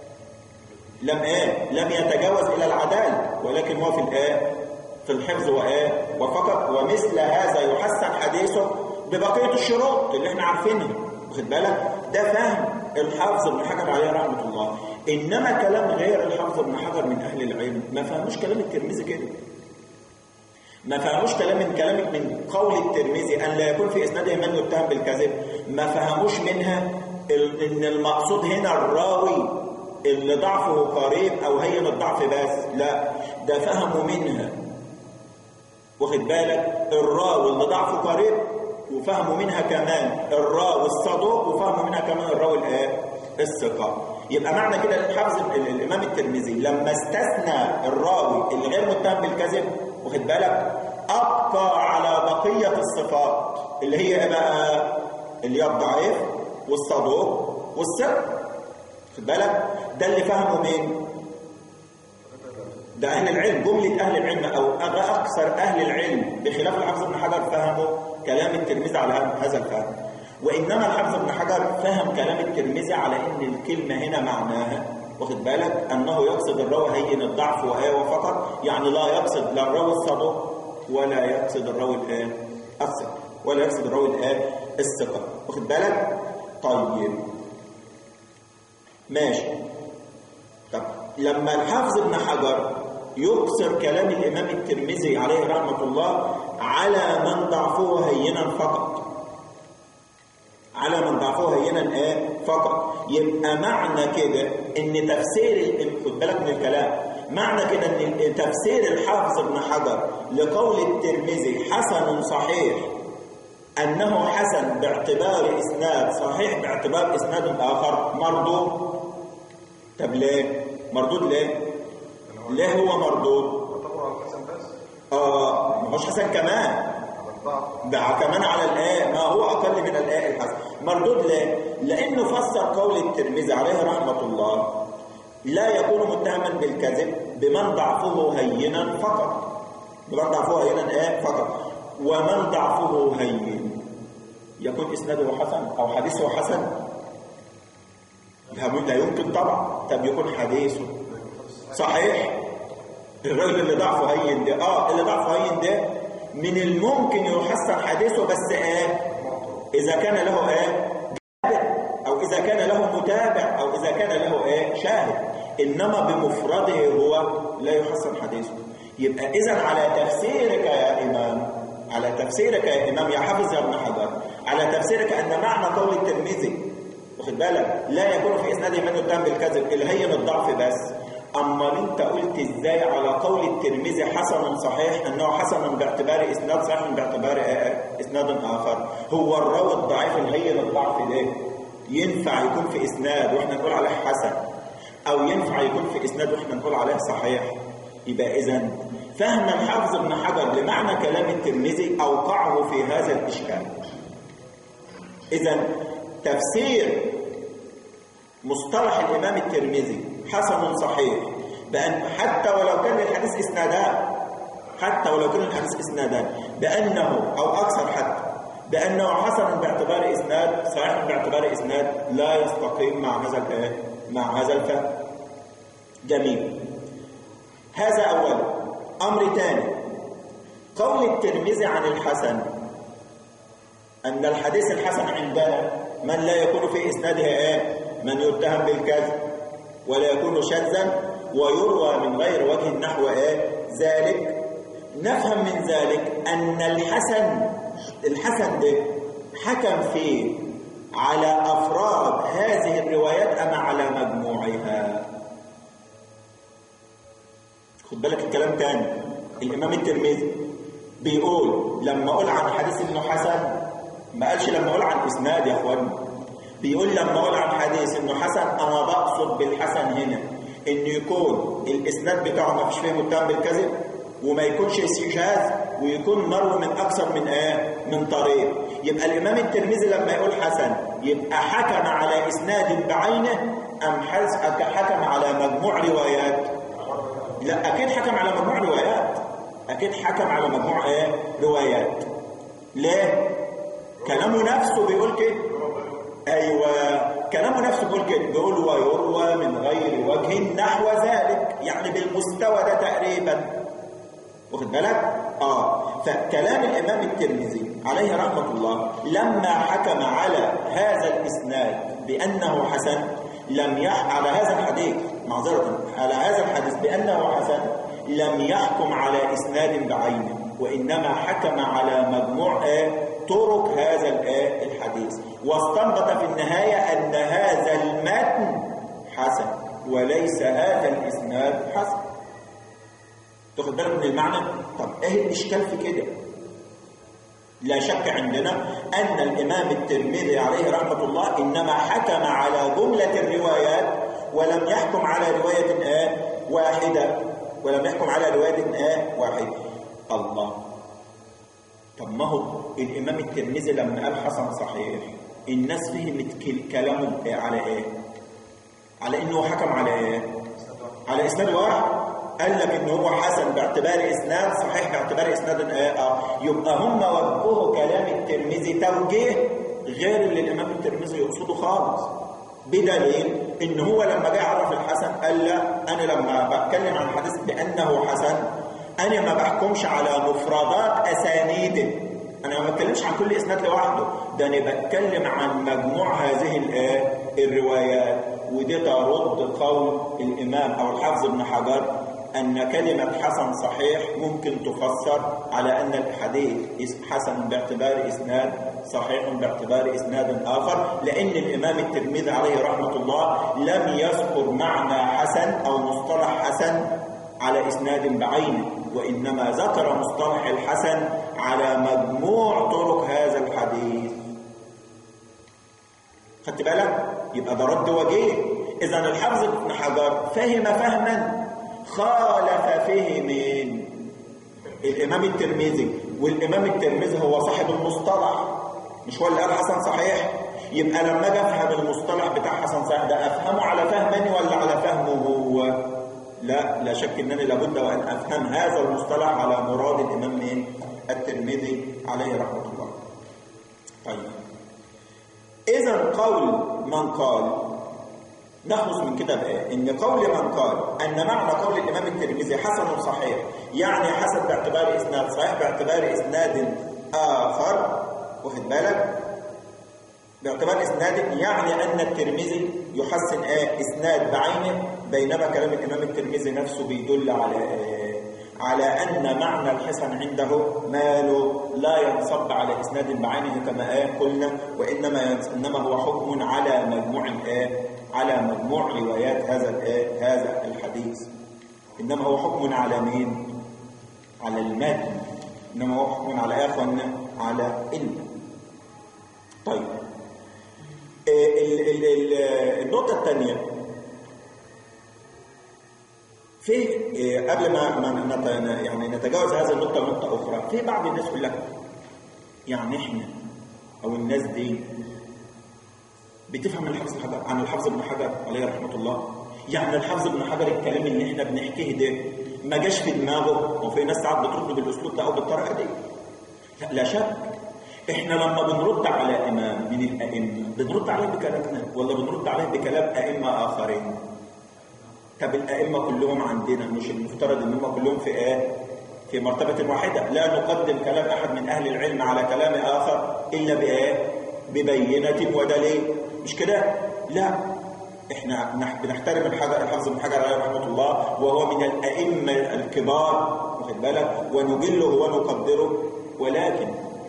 لم ايه لم يتجاوز الى العداله ولكن هو في الايه في الحفظ وايه وفقط ومثل هذا يحسن حديثه ببقيه الشروط اللي احنا عارفينها واخد بالك ده فهم الحافظ ابن حجر عليه رحمه الله انما كلام غير الحافظ ابن حجر من اهل العلم ما فهموش كلام الترمذي كده ما فهموش كلام من كلامك من قول الترمذي ان لا يكون في اسناده من يتهم بالكذب ما فهموش منها ان المقصود هنا الراوي اللي ضعفه قريب او هين الضعف بس لا ده فهموا منها واخد بالك الراوي اللي ضعفه قريب وفهموا منها كمان الراوي الصدوق وفهموا منها كمان الراوي الايه الثقه يبقى معنى كده الحافظ الامام الترمذي لما استثنى الراوي اللي غير متهم بالكذب واخد بالك ابقى على بقيه الصفات اللي هي ايه بقى اللي هي الضعيف والصدوق والثقه واخد بالك ده اللي فهمه مين ده اهل العلم جمله اهل العلم او اكثر اهل العلم بخلاف الحافظ ابن حجر فهموا كلام الترمذي على هذا الفهم وانما الحافظ ابن حجر فهم كلام الترمذي على ان الكلمه هنا معناها واخد بالك انه يقصد الراوي هين الضعف وايه وفقط يعني لا يقصد لا الراوي الصدوق ولا يقصد الراوي الايه الثقه ولا يقصد الراوي الايه الثقه واخد بالك طيب ماشي طب لما الحافظ ابن حجر يقصر كلام الامام الترمذي عليه رحمه الله على من ضعفه هينا فقط على من ضعفه هينا ايه فقط يبقى معنى كده ان تفسير خد بالك من الكلام معنى كده ان تفسير الحافظ ابن حجر لقول الترمذي حسن صحيح انه حسن باعتبار اسناد صحيح باعتبار اسناد اخر مردود طب ليه مردود ليه ليه هو مردود اه ما هوش حسن كمان ده كمان على الايه ما هو اقل من الايه الحسن مردود ليه لانه فسر قول الترمذي عليه رحمه الله لا يكون متهما بالكذب بمن ضعفه هينا فقط بمن ضعفه هينا ايه فقط ومن ضعفه هين يكون اسناده حسن او حديثه حسن لا يمكن طبعا طب يكون حديثه صحيح الراجل اللي ضعفه هين ده اه اللي ضعفه هين ده من الممكن يحسن حديثه بس ايه اذا كان له ايه او اذا كان له متابع او اذا كان له ايه شاهد انما بمفرده هو لا يحسن حديثه يبقى اذا على تفسيرك يا امام على تفسيرك يا امام يا حافظ يا ابن حجر على تفسيرك ان معنى قول الترمذي واخد بالك لا يكون في اسناده من يتهم بالكذب الهين الضعف بس أما أنت قلت إزاي على قول الترمذي حسن صحيح أنه حسن باعتبار إسناد صحيح باعتبار إسناد آخر هو الراوي الضعيف الهين الضعف ده ينفع يكون في إسناد وإحنا نقول عليه حسن أو ينفع يكون في إسناد وإحنا نقول عليه صحيح يبقى إذا فهم الحافظ ابن حجر لمعنى كلام الترمذي أوقعه في هذا الإشكال إذا تفسير مصطلح الإمام الترمذي حسن صحيح بأن حتى ولو كان للحديث إسنادان حتى ولو كان الحديث إسنادان بأنه أو أكثر حتى بأنه حسن باعتبار إسناد صحيح باعتبار إسناد لا يستقيم مع هذا مع هذا الفهم جميل هذا أول أمر ثاني قول الترمذي عن الحسن أن الحديث الحسن عندنا من لا يكون في إسناده إيه؟ من يتهم بالكذب ولا يكون شاذا ويروى من غير وجه نحو إيه؟ ذلك نفهم من ذلك أن الحسن الحسن ده حكم فيه على أفراد هذه الروايات أم على مجموعها خد بالك الكلام تاني الإمام الترمذي بيقول لما أقول عن حديث ابن حسن ما قالش لما أقول عن إسناد يا أخواني بيقول لما أقول عن حديث ابن حسن أنا بقصد بالحسن هنا إن يكون الإسناد بتاعه ما فيش فيه متهم بالكذب وما يكونش شاذ ويكون مروي من أكثر من إيه؟ من طريق يبقى الإمام الترمذي لما يقول حسن يبقى حكم على إسناد بعينه أم حكم على مجموع روايات لا أكيد حكم على مجموع روايات أكيد حكم على مجموع إيه؟ روايات ليه؟ كلامه نفسه بيقول كده أيوة كلامه نفسه بيقول كده بيقول ويروى من غير وجه نحو ذلك يعني بالمستوى ده تقريبا واخد بالك؟ آه فكلام الإمام الترمذي عليه رحمة الله لما حكم على هذا الإسناد بأنه حسن لم يح على هذا الحديث معذرة على هذا الحديث بأنه حسن لم يحكم على إسناد بعينه وإنما حكم على مجموع طرق هذا الحديث واستنبط في النهاية أن هذا المتن حسن وليس هذا الإسناد حسن تاخد بالك من المعنى طب ايه الاشكال في كده لا شك عندنا ان الامام الترمذي عليه رحمه الله انما حكم على جمله الروايات ولم يحكم على روايه آه واحده ولم يحكم على روايه آه واحده الله طب ما هو الامام الترمذي لما قال حسن صحيح الناس فهمت كلامه على ايه على انه حكم على ايه على اسناد واحد قال لك ان هو حسن باعتبار اسناد صحيح باعتبار اسناد اه يبقى هم وجهوا كلام الترمذي توجيه غير اللي الامام الترمذي يقصده خالص بدليل ان هو لما جه يعرف الحسن قال لا انا لما بتكلم عن حديث بانه حسن انا ما بحكمش على مفردات اسانيده انا ما بتكلمش عن كل اسناد لوحده ده انا بتكلم عن مجموع هذه الروايات ودي ترد قول الامام او الحافظ ابن حجر أن كلمة حسن صحيح ممكن تفسر على أن الحديث حسن باعتبار إسناد صحيح باعتبار إسناد آخر لأن الإمام الترمذي عليه رحمة الله لم يذكر معنى حسن أو مصطلح حسن على إسناد بعينه وإنما ذكر مصطلح الحسن على مجموع طرق هذا الحديث خدت بالك؟ يبقى ده رد وجيه إذا الحافظ ابن حجر فهم فهما خالف فيه من الإمام الترمذي والإمام الترمذي هو صاحب المصطلح مش هو اللي قال حسن صحيح يبقى لما اجي افهم المصطلح بتاع حسن صحيح ده افهمه على فهمني ولا على فهمه هو لا لا شك انني لابد وان افهم هذا المصطلح على مراد الامام مين الترمذي عليه رحمه الله طيب اذا قول من قال نخلص من كده بقى ان قول من قال ان معنى قول الامام الترمذي حسن صحيح يعني حسن باعتبار اسناد صحيح باعتبار اسناد اخر واخد بالك باعتبار اسناد يعني ان الترمذي يحسن آه اسناد بعينه بينما كلام الامام الترمذي نفسه بيدل على آه على أن معنى الحسن عنده مال لا ينصب على إسناد بعينه كما آه قلنا وإنما إنما هو حكم على مجموع الآه على مجموع روايات هذا الآه هذا الحديث إنما هو حكم على مين؟ على المتن إنما هو حكم على إيه على المتن طيب النقطة الثانية في قبل ما ما يعني نتجاوز هذه النقطة نقطة أخرى في بعض الناس يقول لك يعني إحنا أو الناس دي بتفهم الحافظ حجر عن الحافظ ابن حجر عليه رحمة الله يعني الحافظ ابن حجر الكلام اللي احنا بنحكيه ده ما جاش في دماغه وفي ناس ساعات بترد بالاسلوب ده او بالطريقه دي لا, لا شك احنا لما بنرد على امام من الائمه بنرد عليه بكلامنا ولا بنرد عليه بكلام ائمه اخرين طب الائمه كلهم عندنا مش المفترض ان هم كلهم في ايه في مرتبه واحده لا نقدم كلام احد من اهل العلم على كلام اخر الا بايه ببينه ودليل مش كده لا احنا بنحترم الحجر الحافظ بن حجر عليه رحمه الله وهو من الائمه الكبار واخد بالك ونجله ونقدره ولكن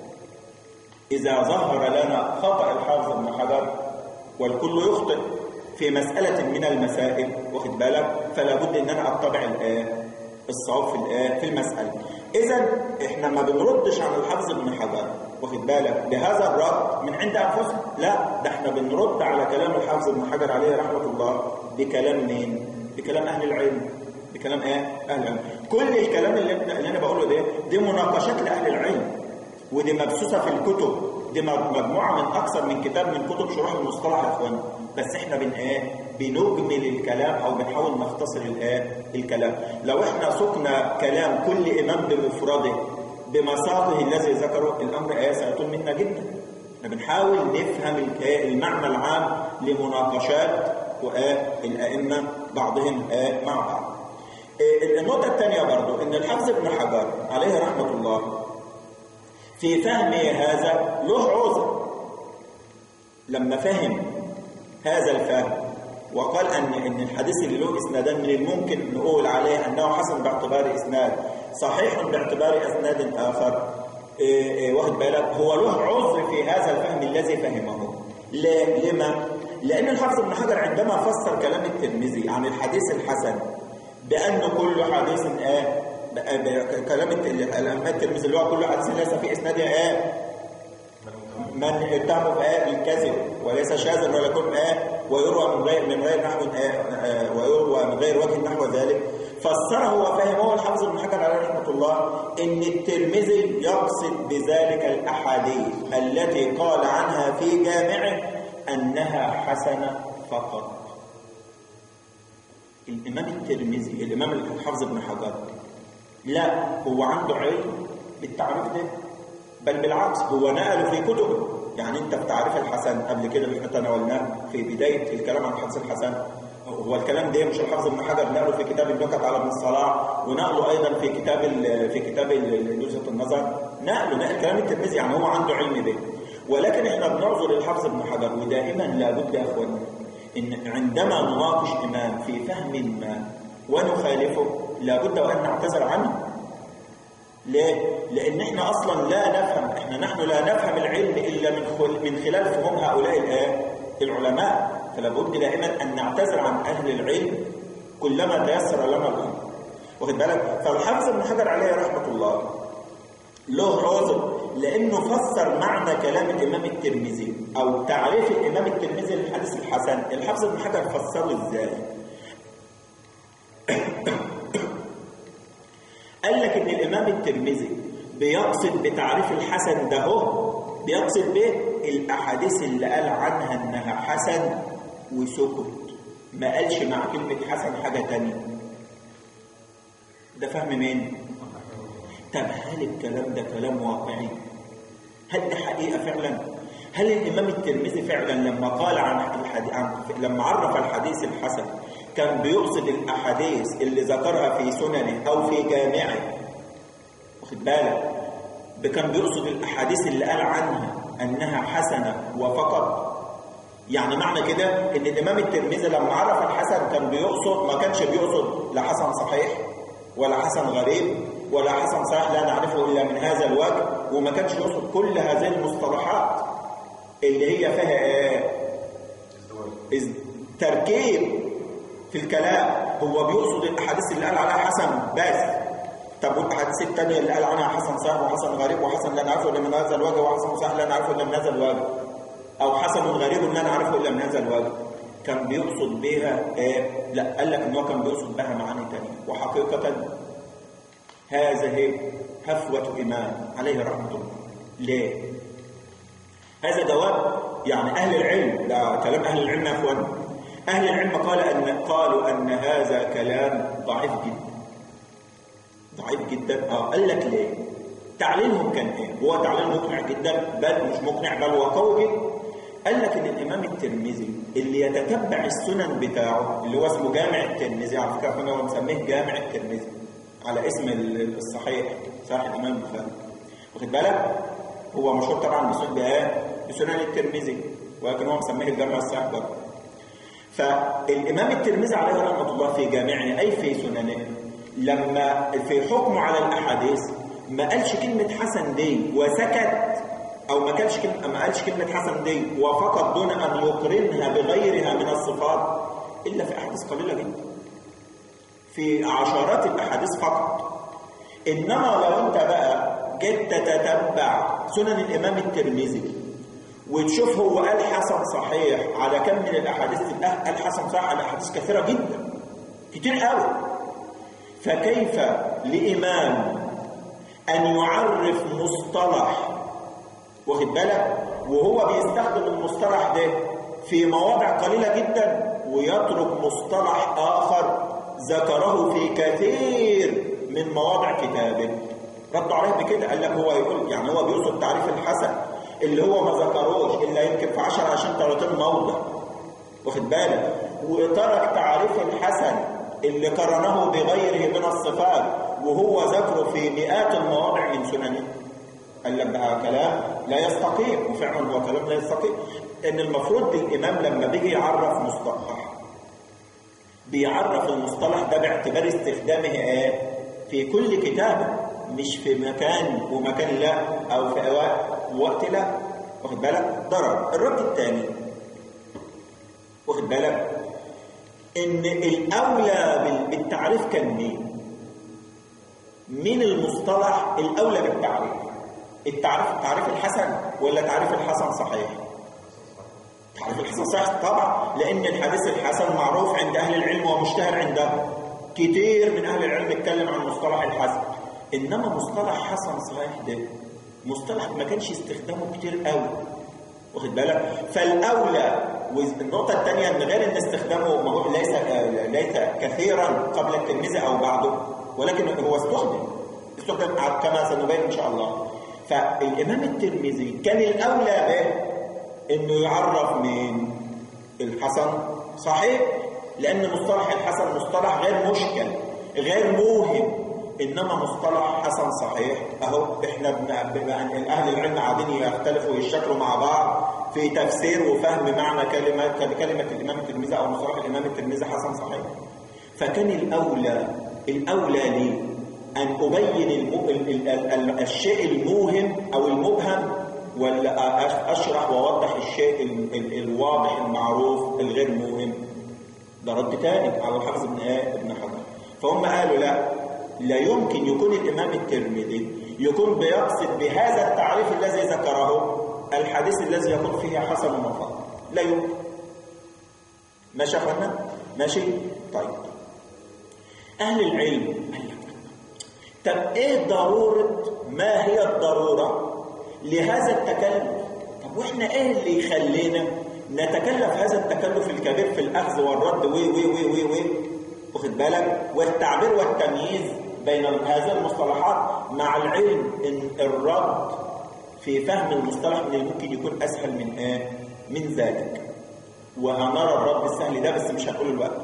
اذا ظهر لنا خطا الحافظ بن حجر والكل يخطئ في مساله من المسائل واخد بالك فلا بد ان انا اتبع الايه الصواب في الايه في المساله اذا احنا ما بنردش عن الحافظ بن حجر واخد بالك بهذا الرد من عند انفسنا لا ده احنا بنرد على كلام الحافظ ابن حجر عليه رحمه الله بكلام مين بكلام اهل العلم بكلام ايه اهل العلم كل الكلام اللي, اللي انا بقوله ده دي مناقشات لاهل العلم ودي مبثوثه في الكتب دي مجموعه من اكثر من كتاب من كتب شروح المصطلح يا اخوانا بس احنا بن ايه بنجمل الكلام او بنحاول نختصر الايه الكلام لو احنا سقنا كلام كل امام بمفرده بمساقه الذي ذكره الامر ايه سيطول منا جدا احنا بنحاول نفهم المعنى العام لمناقشات الائمه بعضهم مع بعض النقطه الثانيه برضو ان الحافظ ابن حجر عليه رحمه الله في فهمه هذا له عذر لما فهم هذا الفهم وقال ان ان الحديث اللي له اسنادان من الممكن نقول عليه انه حسن باعتبار اسناد صحيح باعتبار اسناد اخر إيه إيه واخد بالك هو له عذر في هذا الفهم الذي فهمه ليه؟ لما لان الحافظ ابن حجر عندما فسر كلام الترمذي عن الحديث الحسن بان كل حديث آه كلام الامام الترمذي اللي هو كل حديث ليس في اسناده آه من اتهموا بآه بالكذب وليس شاذا ولا يكون آه ويروى من غير من غير نحو آه ويروى من غير وجه نحو ذلك فسره وفهمه الحافظ ابن حجر عليه رحمه الله ان الترمذي يقصد بذلك الاحاديث التي قال عنها في جامعه انها حسنه فقط الامام الترمذي الامام الحافظ ابن حجر لا هو عنده علم بالتعريف ده بل بالعكس هو نقله في كتبه يعني انت في تعريف الحسن قبل كده اللي تناولناه في بدايه الكلام عن الحديث الحسن هو الكلام ده مش الحافظ ابن حجر نقله في كتاب النكت على ابن الصلاح ونقله ايضا في كتاب في كتاب نزهه النظر نقله نقل كلام الترمذي يعني هو عنده علم به ولكن احنا بنعذر الحافظ ابن حجر ودائما لابد يا اخوانا ان عندما نناقش امام في فهم ما ونخالفه لابد وان نعتذر عنه ليه؟ لأن احنا أصلا لا نفهم احنا نحن لا نفهم العلم إلا من من خلال فهم هؤلاء العلماء فلا بد دائما أن نعتذر عن أهل العلم كلما تيسر لنا الأمر واخد بالك فالحافظ ابن حجر عليه رحمة الله له عذر لأنه فسر معنى كلام الإمام الترمذي أو تعريف الإمام الترمذي للحديث الحسن الحافظ ابن حجر فسره إزاي؟ قال لك ان الامام الترمذي بيقصد بتعريف الحسن ده هو بيقصد به الاحاديث اللي قال عنها انها حسن وسكت ما قالش مع كلمه حسن حاجه تانية ده فهم مين طب هل الكلام ده كلام واقعي هل ده حقيقه فعلا هل الامام الترمذي فعلا لما قال عن الحديث عن لما عرف الحديث الحسن كان بيقصد الاحاديث اللي ذكرها في سننه او في جامعه واخد بالك كان بيقصد الاحاديث اللي قال عنها انها حسنه وفقط يعني معنى كده ان الامام الترمذي لما عرف الحسن كان بيقصد ما كانش بيقصد لا حسن صحيح ولا حسن غريب ولا حسن صحيح لا نعرفه إلا من هذا الوجه وما كانش يقصد كل هذه المصطلحات اللي هي فيها ايه إز- تركيب في الكلام هو بيقصد الأحاديث اللي قال عليها حسن بس طب والاحاديث الثانيه اللي قال عنها حسن صحيح وحسن غريب وحسن لا نعرفه الا من هذا الوجه وحسن صحيح لا نعرفه الا من هذا الوجه او حسن غريب لا نعرفه الا من هذا الوجه كان بيقصد بها ايه لا قال لك ان هو كان بيقصد بها معاني ثانيه وحقيقه هذه هفوه امام عليه رحمه الله ليه هذا جواب يعني اهل العلم ده كلام اهل العلم يا اخوان اهل العلم قال ان قالوا ان هذا كلام ضعيف جدا ضعيف جدا اه قال لك ليه تعليلهم كان ايه هو تعليل مقنع جدا بل مش مقنع بل هو قوي جدا قال لك ان الامام الترمذي اللي يتتبع السنن بتاعه اللي هو اسمه جامع الترمذي على فكره احنا هو مسميه جامع الترمذي على اسم ال- الصحيح صحيح الامام البخاري واخد بالك هو مشهور طبعا بسنن بايه بسنن الترمذي ولكن هو مسميه الجامع الصحيح برضه فالإمام الترمذي عليه رحمة الله في جامعه أي في سننه لما في حكمه على الأحاديث ما قالش كلمة حسن دي وسكت أو ما قالش كلمة ما قالش كلمة حسن دي وفقط دون أن يقرنها بغيرها من الصفات إلا في أحاديث قليلة جدا في عشرات الأحاديث فقط إنما لو أنت بقى جيت تتتبع سنن الإمام الترمذي وتشوف هو قال حسن صحيح على كم من الاحاديث الأه- قال حسن صحيح على احاديث كثيره جدا كتير قوي فكيف لامام ان يعرف مصطلح واخد بالك وهو بيستخدم المصطلح ده في مواضع قليله جدا ويترك مصطلح اخر ذكره في كثير من مواضع كتابه ردوا عليه بكده قال لك هو يقول يعني هو بيقصد تعريف الحسن اللي هو ما ذكروش الا يمكن في 10 20 30 موضع واخد بالك وترك تعريف الحسن اللي قرنه بغيره من الصفات وهو ذكره في مئات المواضع من سننه قال لك ده كلام لا يستقيم وفعلا هو كلام لا يستقيم ان المفروض الامام لما بيجي يعرف مصطلح بيعرف المصطلح ده باعتبار استخدامه ايه في كل كتابه مش في مكان ومكان لا او في أوقات ووقت لا واخد بالك ضرر الرد الثاني واخد بالك ان الاولى بال- بالتعريف كان مين مين المصطلح الاولى بالتعريف التعريف تعريف الحسن ولا تعريف الحسن صحيح تعريف الحسن صحيح طبعا لان الحديث الحسن معروف عند اهل العلم ومشتهر عندهم كتير من اهل العلم اتكلم عن مصطلح الحسن انما مصطلح حسن صحيح ده مصطلح ما كانش استخدامه كتير قوي واخد بالك فالاولى والنقطه الثانيه ان غير ان استخدامه ما هو ليس ليس كثيرا قبل التلميذ او بعده ولكن هو استخدم استخدم كما سنبين ان شاء الله فالامام الترمذي كان الاولى به انه يعرف من الحسن صحيح لان مصطلح الحسن مصطلح غير مشكل غير موهم انما مصطلح حسن صحيح اهو احنا بن- بما ان اهل العلم قاعدين يختلفوا ويشكلوا مع بعض في تفسير وفهم معنى كلمه كلمه الامام الترمذي او مصطلح الامام الترمذي حسن صحيح فكان الاولى الاولى لي ان ابين الم... ال... ال... ال... الشيء الموهم او المبهم ولا أش- اشرح واوضح الشيء ال... ال... الواضح المعروف الغير موهم ده رد تاني على الحافظ ابن ايه ابن حجر فهم قالوا لا لا يمكن يكون الامام الترمذي يكون بيقصد بهذا التعريف الذي ذكره الحديث الذي يقول فيه حسن وفاق لا يمكن ماشي يا اخوانا ماشي طيب اهل العلم قال لك طب ايه ضروره ما هي الضروره لهذا التكلف طب واحنا ايه اللي يخلينا نتكلف هذا التكلف الكبير في الاخذ والرد وي وي وي وي وي واخد بالك والتعبير والتمييز بين هذه المصطلحات مع العلم ان الرد في فهم المصطلح من الممكن يكون اسهل من ايه من ذلك وهنرى الرد السهل ده بس مش هنقول الوقت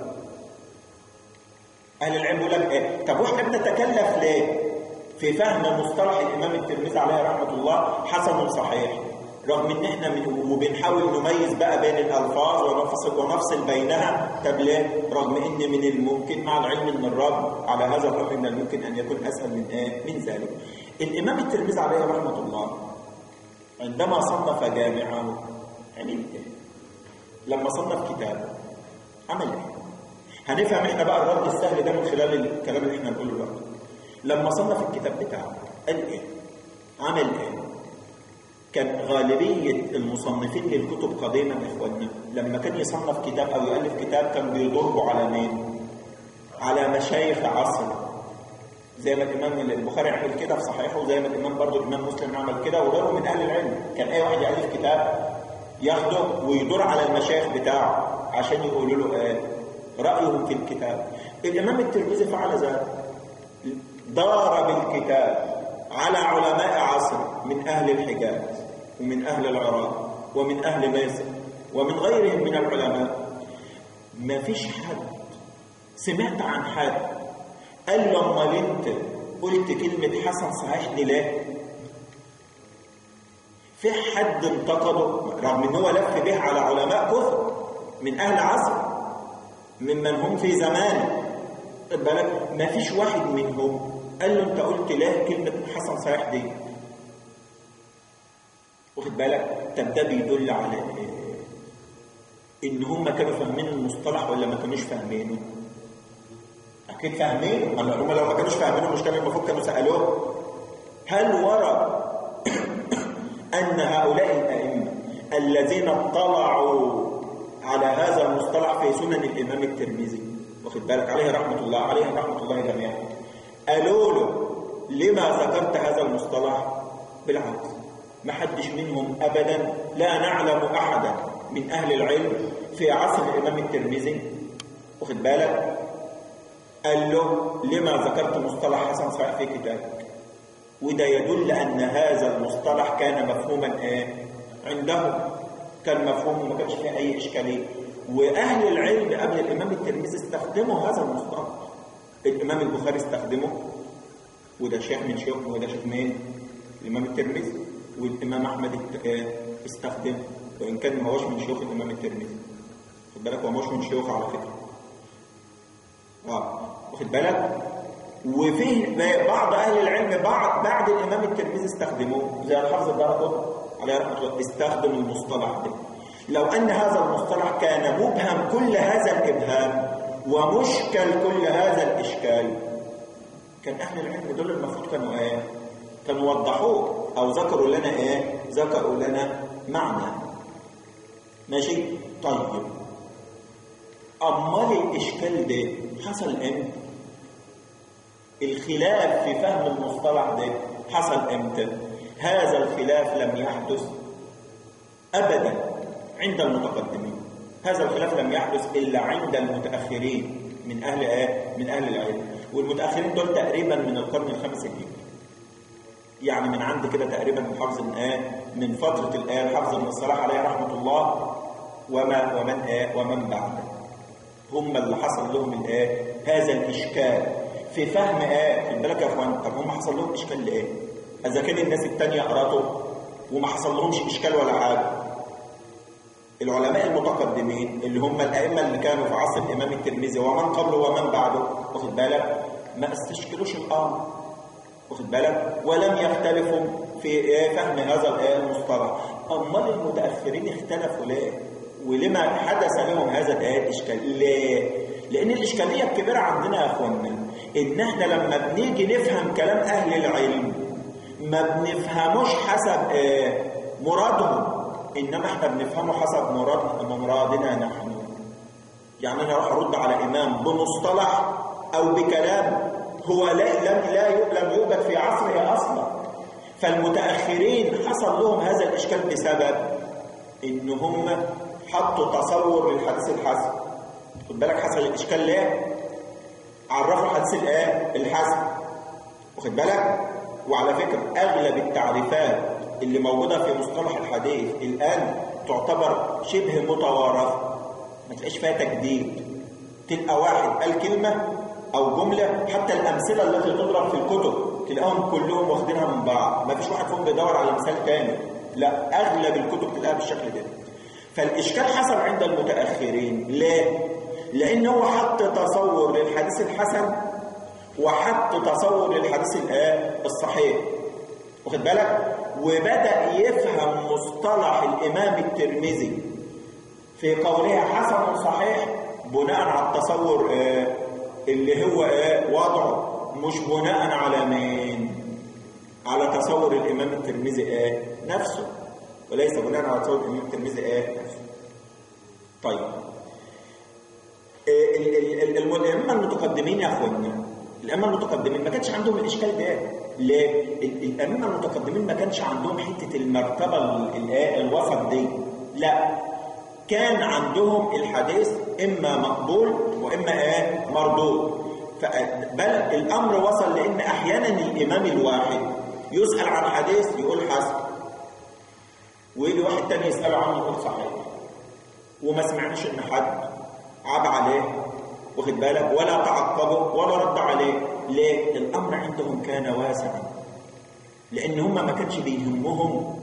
اهل العلم يقول لك ايه طب واحنا بنتكلف ليه في فهم مصطلح الامام الترمذي عليه رحمه الله حسن صحيح رغم ان احنا من وبنحاول نميز بقى بين الالفاظ ونفصل ونفصل بينها طب ليه؟ رغم ان من الممكن مع العلم ان الرد على هذا الرأي من الممكن ان يكون اسهل من ايه؟ من ذلك. الامام الترمذي عليه رحمه الله عندما صنف جامعه عمل ايه؟ لما صنف كتابه عمل ايه؟ هنفهم احنا بقى الرد السهل ده من خلال الكلام اللي احنا هنقوله دلوقتي. لما صنف الكتاب بتاعه قال ايه؟ عمل ايه؟ كان غالبية المصنفين للكتب قديما يا اخواننا لما كان يصنف كتاب او يألف كتاب كان بيضربوا على مين؟ على مشايخ عصره زي ما الامام البخاري عمل كده في صحيحه وزي ما الامام برضه الامام مسلم عمل كده وغيره من اهل العلم كان اي واحد يألف كتاب ياخده ويدور على المشايخ بتاعه عشان يقولوا له ايه رأيهم في الكتاب الامام الترمذي فعل ذلك ضارب الكتاب على علماء عصر من أهل الحجاز ومن أهل العراق ومن أهل مصر ومن غيرهم من العلماء ما فيش حد سمعت عن حد قال له امال انت قلت كلمة حسن صحيح دي ليه؟ في حد انتقده رغم ان هو لف به على علماء كثر من اهل عصر ممن هم في زمانه بالك ما فيش واحد منهم قال له انت قلت لا كلمة حسن صحيح دي واخد بالك طب ده بيدل على ان هم كانوا فاهمين المصطلح ولا ما كانوش فاهمينه اكيد فاهمينه اما هم لو ما كانوش فاهمينه مش كان المفروض كانوا سالوه هل ورد ان هؤلاء الائمه الذين اطلعوا على هذا المصطلح في سنن الامام الترمذي واخد بالك عليه رحمه الله عليه رحمه الله جميعا قالوا له لما ذكرت هذا المصطلح بالعكس ما حدش منهم أبدا لا نعلم أحدا من أهل العلم في عصر الإمام الترمذي واخد بالك قال له لما ذكرت مصطلح حسن صحيح في كتابك وده يدل أن هذا المصطلح كان مفهوما ايه عنده كان مفهوم وما كانش فيه أي إشكالية وأهل العلم قبل الإمام الترمذي استخدموا هذا المصطلح الإمام البخاري استخدمه وده شيخ من شيوخ وده شيخ مين؟ الإمام الترمذي والإمام أحمد استخدمه وإن كان ما هوش من شيوخ الإمام الترمذي خد بالك هو مش من شيوخه على فكرة اه واخد بالك وفيه بعض أهل العلم بعض بعد الإمام الترمذي استخدموه زي الحافظ الدرقطني عليه رحمة الله استخدم المصطلح ده لو أن هذا المصطلح كان مبهم كل هذا الإبهام ومشكل كل هذا الإشكال كان أهل العلم دول المفروض كانوا إيه؟ كانوا وضحوه أو ذكروا لنا إيه؟ ذكروا لنا معنى ماشي؟ طيب أمال الإشكال ده حصل إمتى؟ الخلاف في فهم المصطلح ده حصل إمتى؟ هذا الخلاف لم يحدث أبدا عند المتقدمين هذا الخلاف لم يحدث إلا عند المتأخرين من أهل آه من أهل العلم والمتأخرين دول تقريبا من القرن الخامس الهجري يعني من عند كده تقريبا الحافظ آه من فترة الآية الحافظ بن الصلاح عليه رحمة الله وما ومن آه ومن بعده هم اللي حصل لهم الآه هذا الإشكال في فهم آه خد بالك يا اخوان طب هم حصل لهم إشكال لإيه؟ إذا كان الناس التانية قرأتوا وما حصل لهمش إشكال ولا حاجة العلماء المتقدمين اللي هم الأئمة اللي كانوا في عصر الإمام الترمذي ومن قبله ومن بعده واخد بالك ما استشكلوش الأمر واخد بالك ولم يختلفوا في فهم هذا المصطلح أمال المتأخرين اختلفوا ليه ولما حدث لهم هذا الإشكال ليه لأن الإشكالية الكبيرة عندنا يا أخوانا إن إحنا لما بنيجي نفهم كلام أهل العلم ما بنفهموش حسب مرادهم إنما إحنا بنفهمه حسب مراد مرادنا نحن يعني أنا راح أرد على إمام بمصطلح أو بكلام هو لا لم لا لم يوجد في عصره أصلا فالمتأخرين حصل لهم هذا الإشكال بسبب إن هم حطوا تصور للحديث الحسن خد بالك حصل الإشكال ليه؟ عرفوا حديث الآية الحسن واخد بالك؟ وعلى فكرة أغلب التعريفات اللي موجودة في مصطلح الحديث الآن تعتبر شبه متوارثة ما تلاقيش فيها تجديد تلقى واحد قال كلمة أو جملة حتى الأمثلة التي تضرب في الكتب تلاقيهم كلهم واخدينها من بعض ما فيش واحد فيهم بيدور على مثال تاني لا اغلب الكتب تلاقيها بالشكل ده فالاشكال حصل عند المتاخرين ليه لان هو حط تصور للحديث الحسن وحط تصور للحديث الايه الصحيح واخد بالك وبدا يفهم مصطلح الامام الترمذي في قولها حسن صحيح بناء على التصور آه اللي هو آه وضعه مش بناء على مين على تصور الامام الترمذي آه نفسه وليس بناء على تصور الامام الترمذي آه نفسه طيب الائمه المتقدمين يا اخوانا الائمه المتقدمين ما كانش عندهم الاشكال ده ليه الائمه المتقدمين ما كانش عندهم حته المرتبه الوسط دي لا كان عندهم الحديث اما مقبول واما ايه مردود بل الامر وصل لان احيانا الامام الواحد يسال عن حديث يقول حسن ويجي واحد تاني يساله عنه يقول صحيح وما سمعناش ان حد عاب عليه واخد بالك ولا تعقبه ولا رد عليه ليه الامر عندهم كان واسعا لان هم ما كانش بيهمهم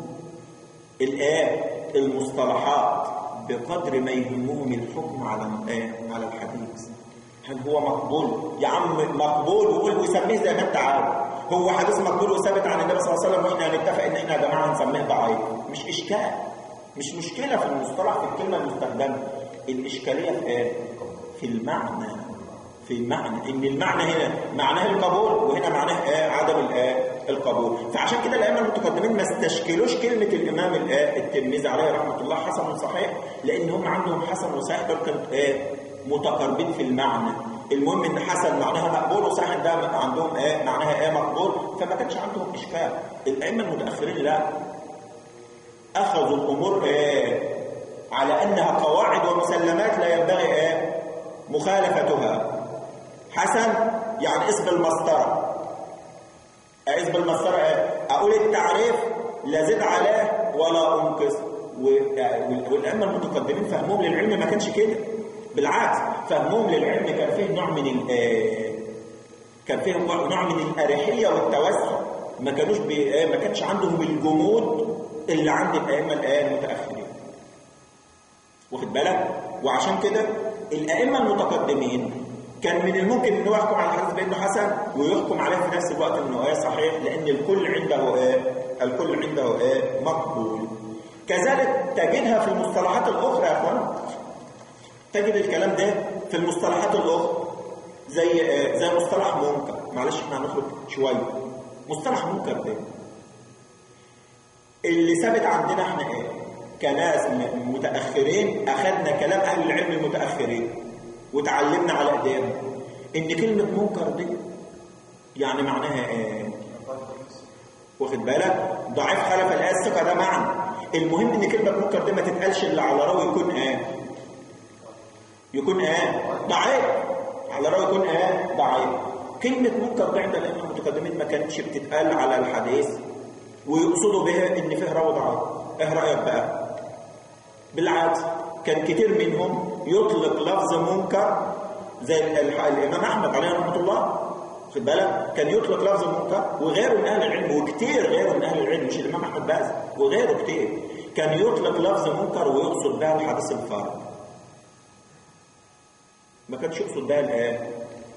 الايه المصطلحات بقدر ما يهمهم الحكم على على الحديث هل هو مقبول يا عم مقبول وقول وسميه زي ما انت عارف هو حديث مقبول وثابت عن النبي صلى الله عليه وسلم واحنا هنتفق ان احنا يا جماعه هنسميه ضعيف مش اشكال مش مشكله في المصطلح في الكلمه المستخدمه الاشكاليه في ايه في المعنى في المعنى ان المعنى هنا معناه القبول وهنا معناه ايه عدم الايه القبول فعشان كده الائمه المتقدمين ما استشكلوش كلمه الامام الايه الترمذي عليه رحمه الله حسن صحيح لان هم عندهم حسن وصحيح دول كانوا ايه متقاربين في المعنى المهم ان حسن معناها مقبول وصحيح ده عندهم ايه معناها ايه مقبول فما كانش عندهم اشكال الائمه المتاخرين لا اخذوا الامور ايه على انها قواعد ومسلمات لا ينبغي ايه مخالفتها حسن يعني اسم المسطره اسم المسطره ايه اقول التعريف لا زد عليه ولا انقص والائمه المتقدمين فهمهم للعلم ما كانش كده بالعكس فهمهم للعلم كان فيه نوع من كان فيه نوع من الاريحيه والتوسع ما كانوش بي... ما كانش عندهم الجمود اللي عند الائمه الايه المتاخرين واخد بالك وعشان كده الائمه المتقدمين كان من الممكن انه يحكم على الحديث بانه حسن ويحكم عليه في نفس الوقت انه ايه صحيح لان الكل عنده ايه الكل عنده ايه مقبول كذلك تجدها في المصطلحات الاخرى يا اخوان تجد الكلام ده في المصطلحات الاخرى زي زي مصطلح منكر معلش احنا هنخرج شويه مصطلح منكر ده اللي ثابت عندنا احنا ايه كناس متاخرين اخذنا كلام اهل العلم المتاخرين وتعلمنا على ايديهم ان كلمه منكر دي يعني معناها ايه واخد بالك ضعيف خلف الايه الثقه ده معنى المهم ان كلمه منكر دي ما تتقالش الا على راوي يكون ايه يكون ايه ضعيف على راوي يكون ايه ضعيف كلمه منكر دي عند الائمه المتقدمين ما كانتش بتتقال على الحديث ويقصدوا بها ان فيه راوي ضعيف ايه رايك بقى بالعكس كان كتير منهم يطلق لفظ منكر زي الامام احمد عليه رحمه الله خد بالك كان يطلق لفظ منكر وغيره من اهل العلم وكتير غيره من اهل العلم مش الامام احمد بس وغيره كتير كان يطلق لفظ منكر ويقصد بها الحديث الفارغ ما كانش يقصد بها الايه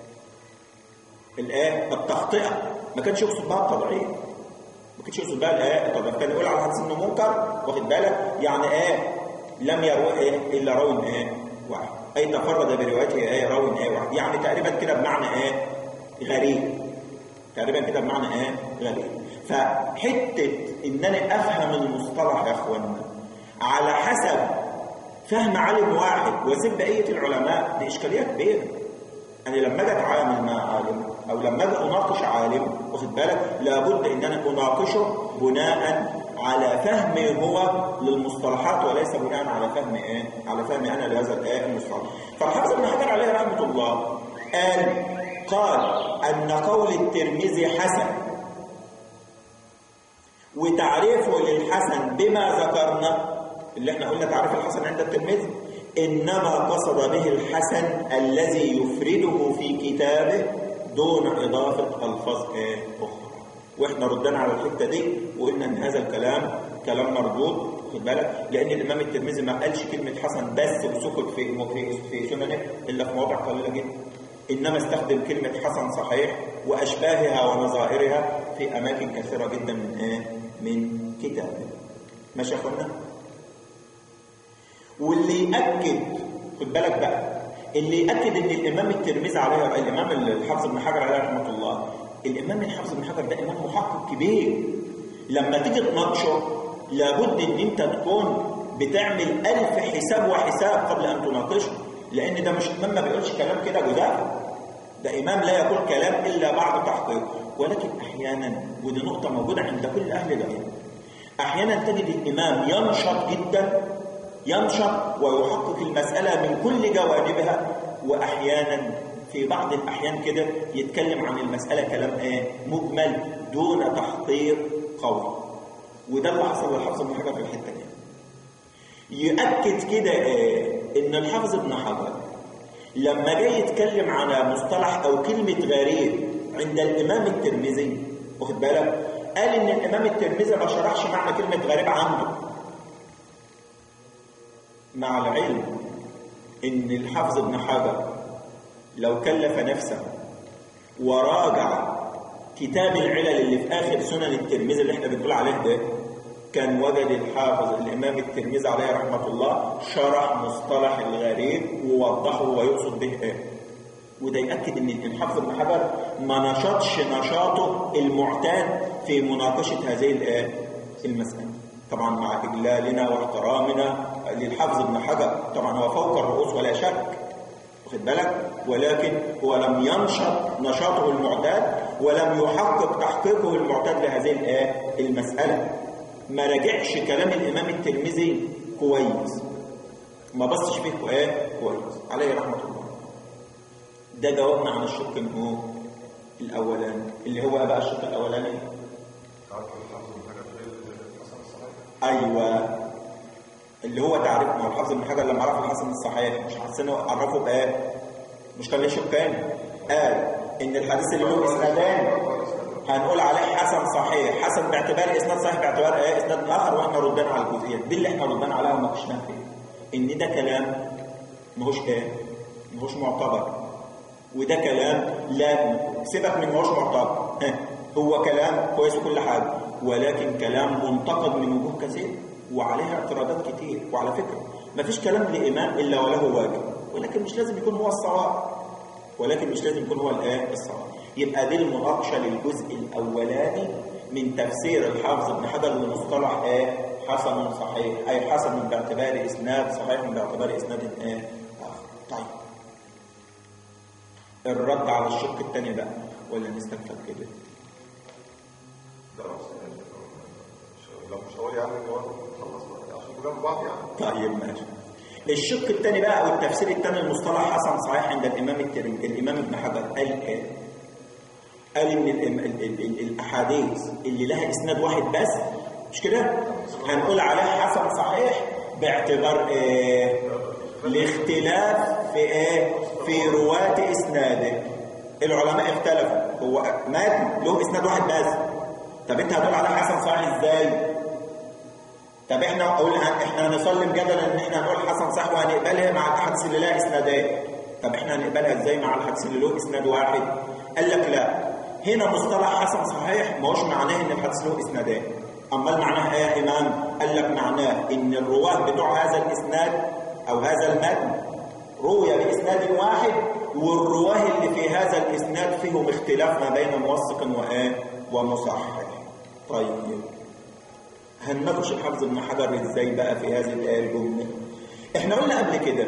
الايه التخطئه ما كانش يقصد بها التضعيف ما كانش يقصد بها الايه التضعيف كان يقول على الحديث انه منكر واخد بالك يعني ايه لم يروي ايه الا راوي ايه واحد اي تفرد بروايته ايه راوي ايه واحد يعني تقريبا كده بمعنى ايه غريب تقريبا كده بمعنى ايه غريب فحته ان انا افهم المصطلح يا اخوانا على حسب فهم عالم واحد واسيب بقيه العلماء دي اشكاليه كبيره انا لما اجي اتعامل مع عالم او لما اجي اناقش عالم واخد بالك لابد ان انا اناقشه بناء على فهمي هو للمصطلحات وليس بناء على فهم ايه على فهمي انا لهذا الايه المصطلح فالحافظ ابن حجر عليه رحمه الله قال قال ان قول الترمذي حسن وتعريفه للحسن بما ذكرنا اللي احنا قلنا تعريف الحسن عند الترمذي انما قصد به الحسن الذي يفرده في كتابه دون اضافه الفاظ ايه اخرى واحنا ردنا على الحته دي وقلنا ان هذا الكلام كلام مردود خد بالك لان الامام الترمذي ما قالش كلمه حسن بس وسكت في في في سننه الا في مواضع قليله جدا انما استخدم كلمه حسن صحيح واشباهها ونظائرها في اماكن كثيره جدا من ايه من كتابه ماشي يا اخوانا واللي ياكد خد بالك بقى اللي ياكد ان الامام الترمذي عليه الامام الحافظ بن حجر عليه رحمه الله الامام الحافظ بن حجر ده امام محقق كبير لما تيجي تناقشه لابد ان انت تكون بتعمل ألف حساب وحساب قبل ان تناقشه لان ده مش امام ما بيقولش كلام كده جزاء ده امام لا يقول كلام الا بعد تحقيق ولكن احيانا ودي نقطه موجوده عند كل اهل العلم احيانا تجد الامام ينشط جدا ينشط ويحقق المساله من كل جوانبها واحيانا في بعض الاحيان كده يتكلم عن المساله كلام ايه مجمل دون تحقيق قوي وده اللي حصل للحافظ ابن حجر في الحته دي يؤكد كده ايه ان الحافظ ابن حجر لما جاي يتكلم على مصطلح او كلمه غريب عند الامام الترمذي واخد بالك قال ان الامام الترمذي ما شرحش معنى كلمه غريب عنده مع العلم ان الحافظ ابن حجر لو كلف نفسه وراجع كتاب العلل اللي في آخر سنن الترمذي اللي احنا بنقول عليه ده كان وجد الحافظ الإمام الترمذي عليه رحمة الله شرح مصطلح الغريب ووضحه ويقصد به ايه وده يأكد ان الحافظ ابن حجر ما نشطش نشاطه المعتاد في مناقشة هذه الايه المسألة طبعا مع إجلالنا واحترامنا للحافظ ابن حجر طبعا هو فوق الرؤوس ولا شك واخد بالك ولكن هو لم ينشط نشاطه المعتاد ولم يحقق تحقيقه المعتاد لهذه الايه المساله ما راجعش كلام الامام الترمذي كويس ما بصش فيه ايه كويس عليه رحمه الله ده جوابنا عن الشق هو الاولاني اللي هو بقى الشق الاولاني ايوه اللي هو تعريف ما هو الحافظ ابن حجر لما عرف الحسن الصحيح مش حسنه عرفه بايه مش كان ليه شقين قال ان الحديث اللي له اسنادان هنقول عليه حسن صحيح حسن باعتبار اسناد صحيح باعتبار ايه اسناد اخر واحنا ردنا على الجزئيات دي اللي احنا ردنا عليها وما كشناها فيها ان ده كلام ماهوش ايه ماهوش معتبر وده كلام لا سيبك من ماهوش معتبر هو كلام كويس وكل حاجه ولكن كلام منتقد من وجوه كثير وعليها اعتراضات كتير وعلى فكره ما فيش كلام لامام الا وله واجب ولكن مش لازم يكون هو الصواب ولكن مش لازم يكون هو الايه الصواب يبقى دي المناقشه للجزء الاولاني من تفسير الحافظ ابن حجر لمصطلح ايه حسن صحيح اي حسن باعتبار اسناد صحيح باعتبار اسناد ايه اخر طيب الرد على الشق الثاني بقى ولا نستكفل كده لو مش هقول يعني ان هو خلص بقى عشان جنب بعض يعني طيب ماشي الشق الثاني بقى او التفسير الثاني المصطلح حسن صحيح عند الامام الترمذي الامام ابن حجر قال ايه قال ان ال ال ال ال الاحاديث اللي لها اسناد واحد بس مش كده هنقول عليه حسن صحيح باعتبار ايه الاختلاف في ايه في رواة اسناده العلماء اختلفوا هو مات له اسناد واحد بس طب انت هتقول عليه حسن صحيح ازاي طب احنا اقول احنا هنسلم جدلا ان احنا هنقول حسن صح وهنقبلها مع الاحاديث اللي لها اسنادين طب احنا هنقبلها ازاي مع الحديث اللي له اسناد واحد قال لك لا هنا مصطلح حسن صحيح ما هوش معناه ان الحديث له اسنادين امال معناه ايه يا امام قال لك معناه ان الرواه بتوع هذا الاسناد او هذا المتن روي باسناد واحد والرواه اللي في هذا الاسناد فيهم اختلاف ما بين موثق وايه ومصحح طيب هنناقش الحافظ ابن حجر ازاي بقى في هذه الايه الجمله احنا قلنا قبل كده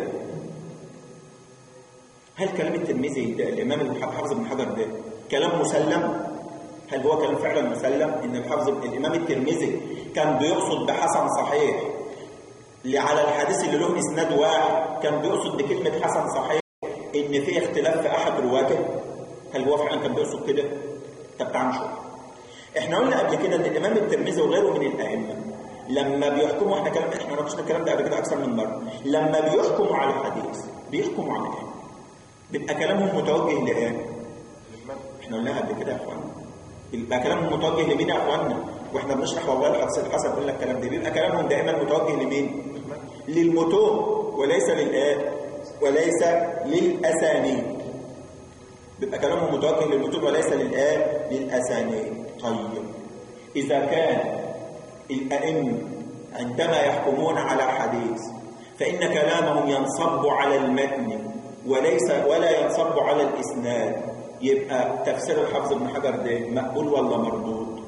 هل كلام الترمذي ده الامام الحافظ ابن حجر ده كلام مسلم هل هو كلام فعلا مسلم ان الحافظ الامام الترمذي كان بيقصد بحسن صحيح على الحديث اللي له اسناد واحد كان بيقصد بكلمه حسن صحيح ان في اختلاف في احد رواته هل هو فعلا كان بيقصد كده طب تعال نشوف احنا قلنا قبل كده ان الامام الترمذي وغيره من الائمه لما بيحكموا احنا كلام احنا ناقشنا الكلام ده قبل كده اكثر من مره لما بيحكموا على الحديث بيحكموا على ايه بيبقى كلامهم متوجه لايه احنا قلناها قبل كده يا اخوانا بيبقى كلامهم متوجه لمين يا اخوانا واحنا بنشرح والله الحديث الحسن يقول لك الكلام ده بيبقى كلامهم دائما متوجه لمين للمتون وليس للآية وليس للأسانيد بيبقى كلامهم متوجه للمتون وليس للآية للأسانيد طيب إذا كان الأئمة عندما يحكمون على حديث فإن كلامهم ينصب على المتن وليس ولا ينصب على الإسناد يبقى تفسير الحافظ ابن حجر ده مقبول ولا مردود؟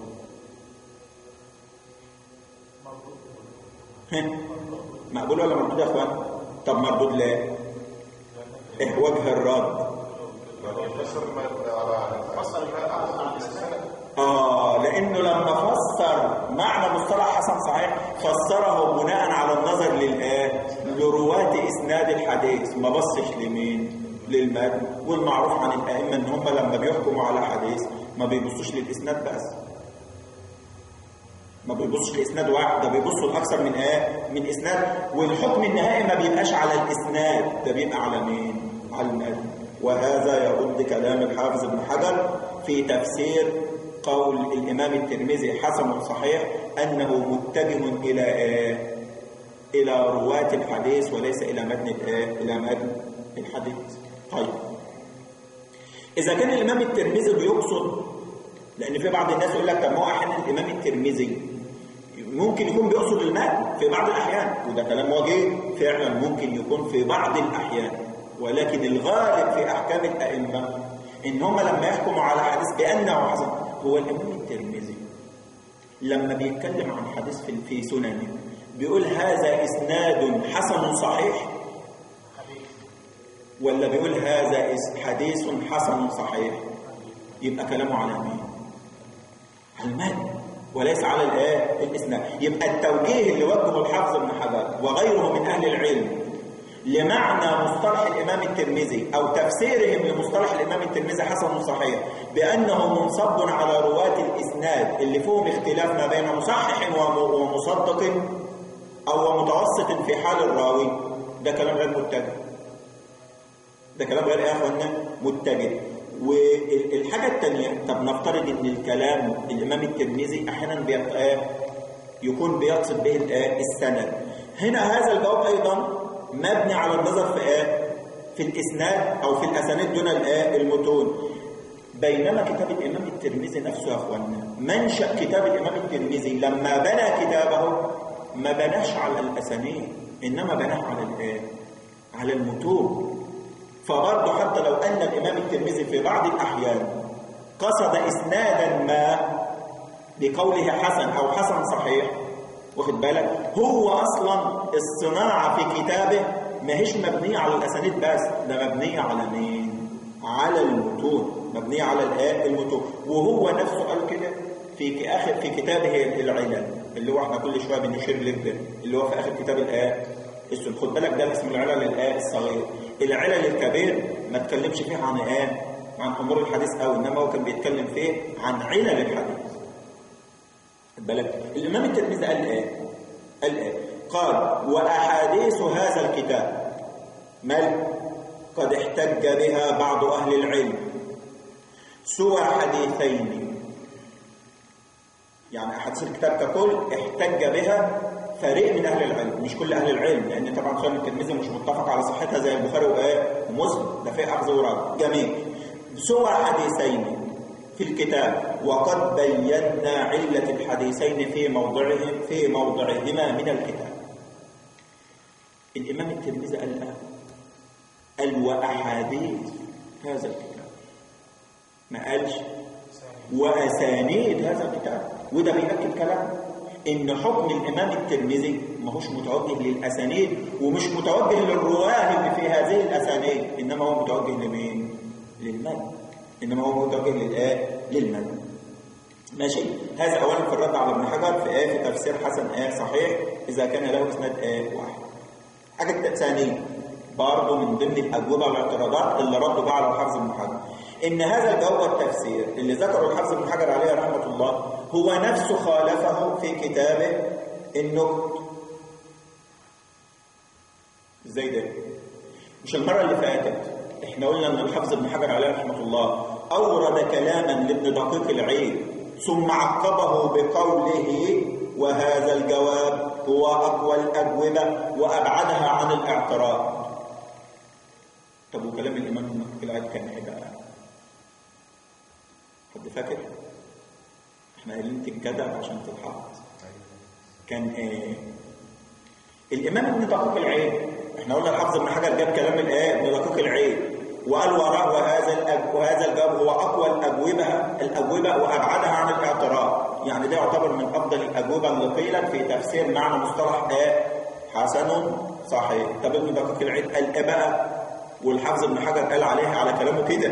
مقبول ولا مردود يا اخوان؟ طب مردود ليه؟ ايه وجه الرد؟ آه لأنه لما فسر معنى مصطلح حسن صحيح فسره بناء على النظر للآية لرواة إسناد الحديث ما بصش لمين للمتن والمعروف عن الأئمة إن هم لما بيحكموا على حديث ما بيبصوش للإسناد بس ما بيبصش لإسناد واحد ده بيبصوا لأكثر من آية من إسناد والحكم النهائي ما بيبقاش على الإسناد ده بيبقى على مين على المتن وهذا يرد كلام الحافظ ابن حجر في تفسير قول الإمام الترمذي حسن صحيح أنه متجه إلى آه إلى رواة الحديث وليس إلى متن آه إلى متن الحديث طيب إذا كان الإمام الترمذي بيقصد لأن في بعض الناس يقول لك طب ما هو أحيانا الإمام الترمذي ممكن يكون بيقصد المتن في بعض الأحيان وده كلام وجيه فعلا ممكن يكون في بعض الأحيان ولكن الغالب في أحكام الأئمة إن هم لما يحكموا على حديث بأنه حسن هو الإمام الترمذي لما بيتكلم عن حديث في في سننه بيقول هذا إسناد حسن صحيح ولا بيقول هذا حديث حسن صحيح يبقى كلامه على مين على المال وليس على الايه الاسناد يبقى التوجيه اللي وجهه الحافظ ابن حجر وغيره من اهل العلم لمعنى مصطلح الإمام الترمذي أو تفسيرهم لمصطلح الإمام الترمذي حسن صحيح بأنه منصب على رواة الإسناد اللي فيهم اختلاف ما بين مصحح ومصدق أو متوسط في حال الراوي ده كلام غير متجه ده كلام غير يا اخوانا متجه والحاجة الثانية طب نفترض ان الكلام الإمام الترمذي أحيانا بيط... يكون بيقصد به السند هنا هذا الجواب أيضا مبني على النظر في ايه في الاسناد او في الاسانيد دون الايه المتون بينما كتاب الامام الترمذي نفسه يا اخوانا منشا كتاب الامام الترمذي لما بنى كتابه ما بناش على الاسانيد انما بناه على الايه على المتون فبرضه حتى لو ان الامام الترمذي في بعض الاحيان قصد اسنادا ما لقوله حسن او حسن صحيح واخد بالك هو اصلا الصناعه في كتابه ما هيش مبنيه على الاسانيد بس ده مبنيه على مين على المتون مبنيه على الايه المتون وهو نفسه قال كده في اخر في كتابه العلل اللي هو احنا كل شويه بنشير لك به اللي هو في اخر كتاب الايه السن خد بالك ده اسم العلل الايه الصغير العلل الكبير ما تكلمش فيه عن ايه عن امور الحديث قوي انما هو كان بيتكلم فيه عن علل الحديث بالك الإمام الترمذي قال إيه؟ قال إيه؟ قال وأحاديث هذا الكتاب مال قد احتج بها بعض أهل العلم سوى حديثين يعني أحاديث الكتاب ككل احتج بها فريق من أهل العلم مش كل أهل العلم لأن طبعا سنن الترمذي مش متفق على صحتها زي البخاري ومسلم ده فيه أخذ ورد جميل سوى حديثين في الكتاب وقد بينا علة الحديثين في موضعهم في موضعهما من الكتاب الإمام الترمذي قال الآن قال وأحاديث هذا الكتاب ما قالش وأسانيد هذا الكتاب وده بيأكد كلام إن حكم الإمام الترمذي ما هوش متوجه للأسانيد ومش متوجه للرواه اللي في هذه الأسانيد إنما هو متوجه لمين؟ للمال إنما هو متوجه للآية للمال ماشي هذا أولا في الرد على ابن حجر في آية في تفسير حسن آية صحيح إذا كان له إسناد آية واحد حاجة ثانية برضه من ضمن الأجوبة والاعتراضات اللي ردوا بقى على الحافظ ابن حجر إن هذا الجواب والتفسير اللي ذكره الحافظ ابن حجر عليه رحمة الله هو نفسه خالفه في كتابه النكت ازاي ده؟ مش المرة اللي فاتت احنا قلنا ان الحافظ ابن حجر عليه رحمة الله اورد كلاما لابن دقيق العيد ثم عقبه بقوله وهذا الجواب هو أقوى الأجوبة وأبعدها عن الاعتراض طب وكلام الإمام ابن العيد كان إيه بقى؟ حد فاكر؟ احنا قايلين تتجدع عشان تتحط كان ايه؟ الإمام ابن دقيق العين احنا قلنا الحافظ ابن حجر جاب كلام الايه ابن دقيق العين وقال وراه وهذا الأج... وهذا الجواب هو اقوى الاجوبه الاجوبه وابعدها عن الاعتراض يعني ده يعتبر من افضل الاجوبه اللي قيلت في تفسير معنى مصطلح ايه حسن صحيح طب ابن دقيق العين قال ايه بقى والحافظ ابن حجر قال عليها على كلامه كده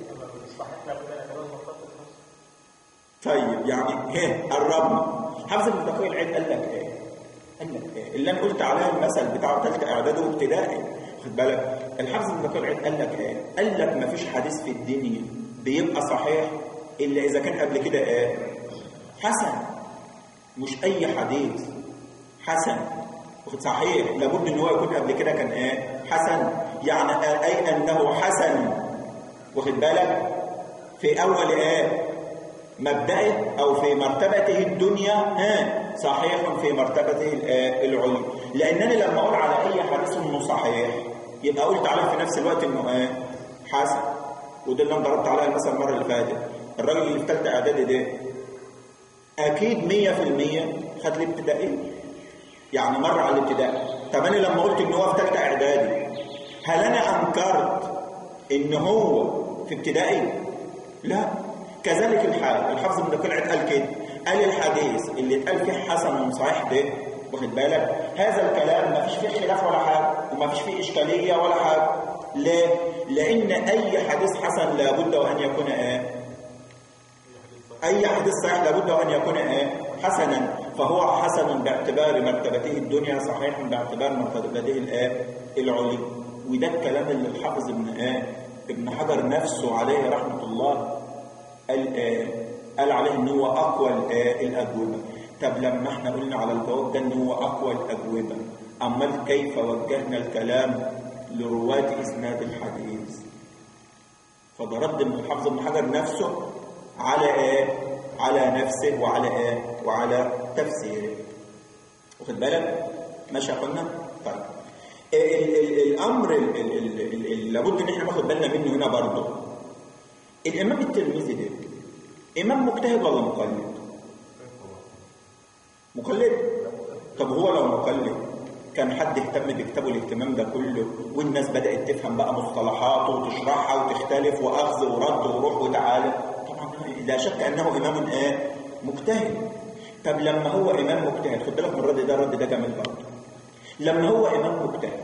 طيب يعني ها قربنا حافظ ابن دقيق العين قال لك ايه قال لك ايه اللي انا قلت عليه المثل بتاع ثالثه اعدادي وابتدائي خد بالك الحافظ ابن دقيق العين قال لك ايه قال لك ما فيش حديث في الدنيا بيبقى صحيح الا اذا كان قبل كده ايه حسن مش اي حديث حسن واخد صحيح لابد ان هو يكون قبل كده كان ايه حسن يعني اي انه حسن واخد بالك في اول ايه مبدئه او في مرتبته الدنيا ها صحيح في مرتبته العليا لانني لما اقول على اي حديث انه صحيح يبقى قلت عليه في نفس الوقت انه ايه حسن وده اللي انا ضربت عليها المثل المره اللي فاتت الراجل اللي في ثالثه اعدادي ده اكيد 100% خد الابتدائيه يعني مر على الابتدائي طب انا لما قلت ان هو في ثالثه اعدادي هل انا انكرت ان هو في ابتدائي لا كذلك الحال الحافظ ابن دقيق قال كده قال الحديث اللي اتقال فيه حسن صحيح ده واخد بالك هذا الكلام ما فيش فيه خلاف ولا حاجه وما فيش فيه اشكاليه ولا حاجه ليه لان اي حديث حسن لابد وان يكون ايه اي حديث صحيح لابد وان يكون ايه حسنا فهو حسن باعتبار مرتبته الدنيا صحيح باعتبار مرتبته الايه العليا وده الكلام اللي الحافظ ابن ايه ابن حجر نفسه عليه رحمه الله قال آه قال عليه ان هو اقوى الاجوبه طب لما احنا قلنا على الجواب ده ان هو اقوى الاجوبه امال كيف وجهنا الكلام لرواه اسناد الحديث فضربت من الحافظ ابن حجر نفسه على ايه على نفسه وعلى ايه وعلى تفسيره واخد بالك ماشي قلنا طيب ال ال الامر اللي لابد ان احنا ناخد بالنا منه هنا برضه الامام الترمذي ده امام مجتهد ولا مقلد مقلد طب هو لو مقلد كان حد اهتم بكتابه الاهتمام ده كله والناس بدات تفهم بقى مصطلحاته وتشرحها وتختلف واخذ ورد وروح وتعالى طبعا لا شك انه امام ايه مجتهد طب لما هو امام مجتهد خد بالك من الرد ده الرد ده جميل برضه لما هو امام مجتهد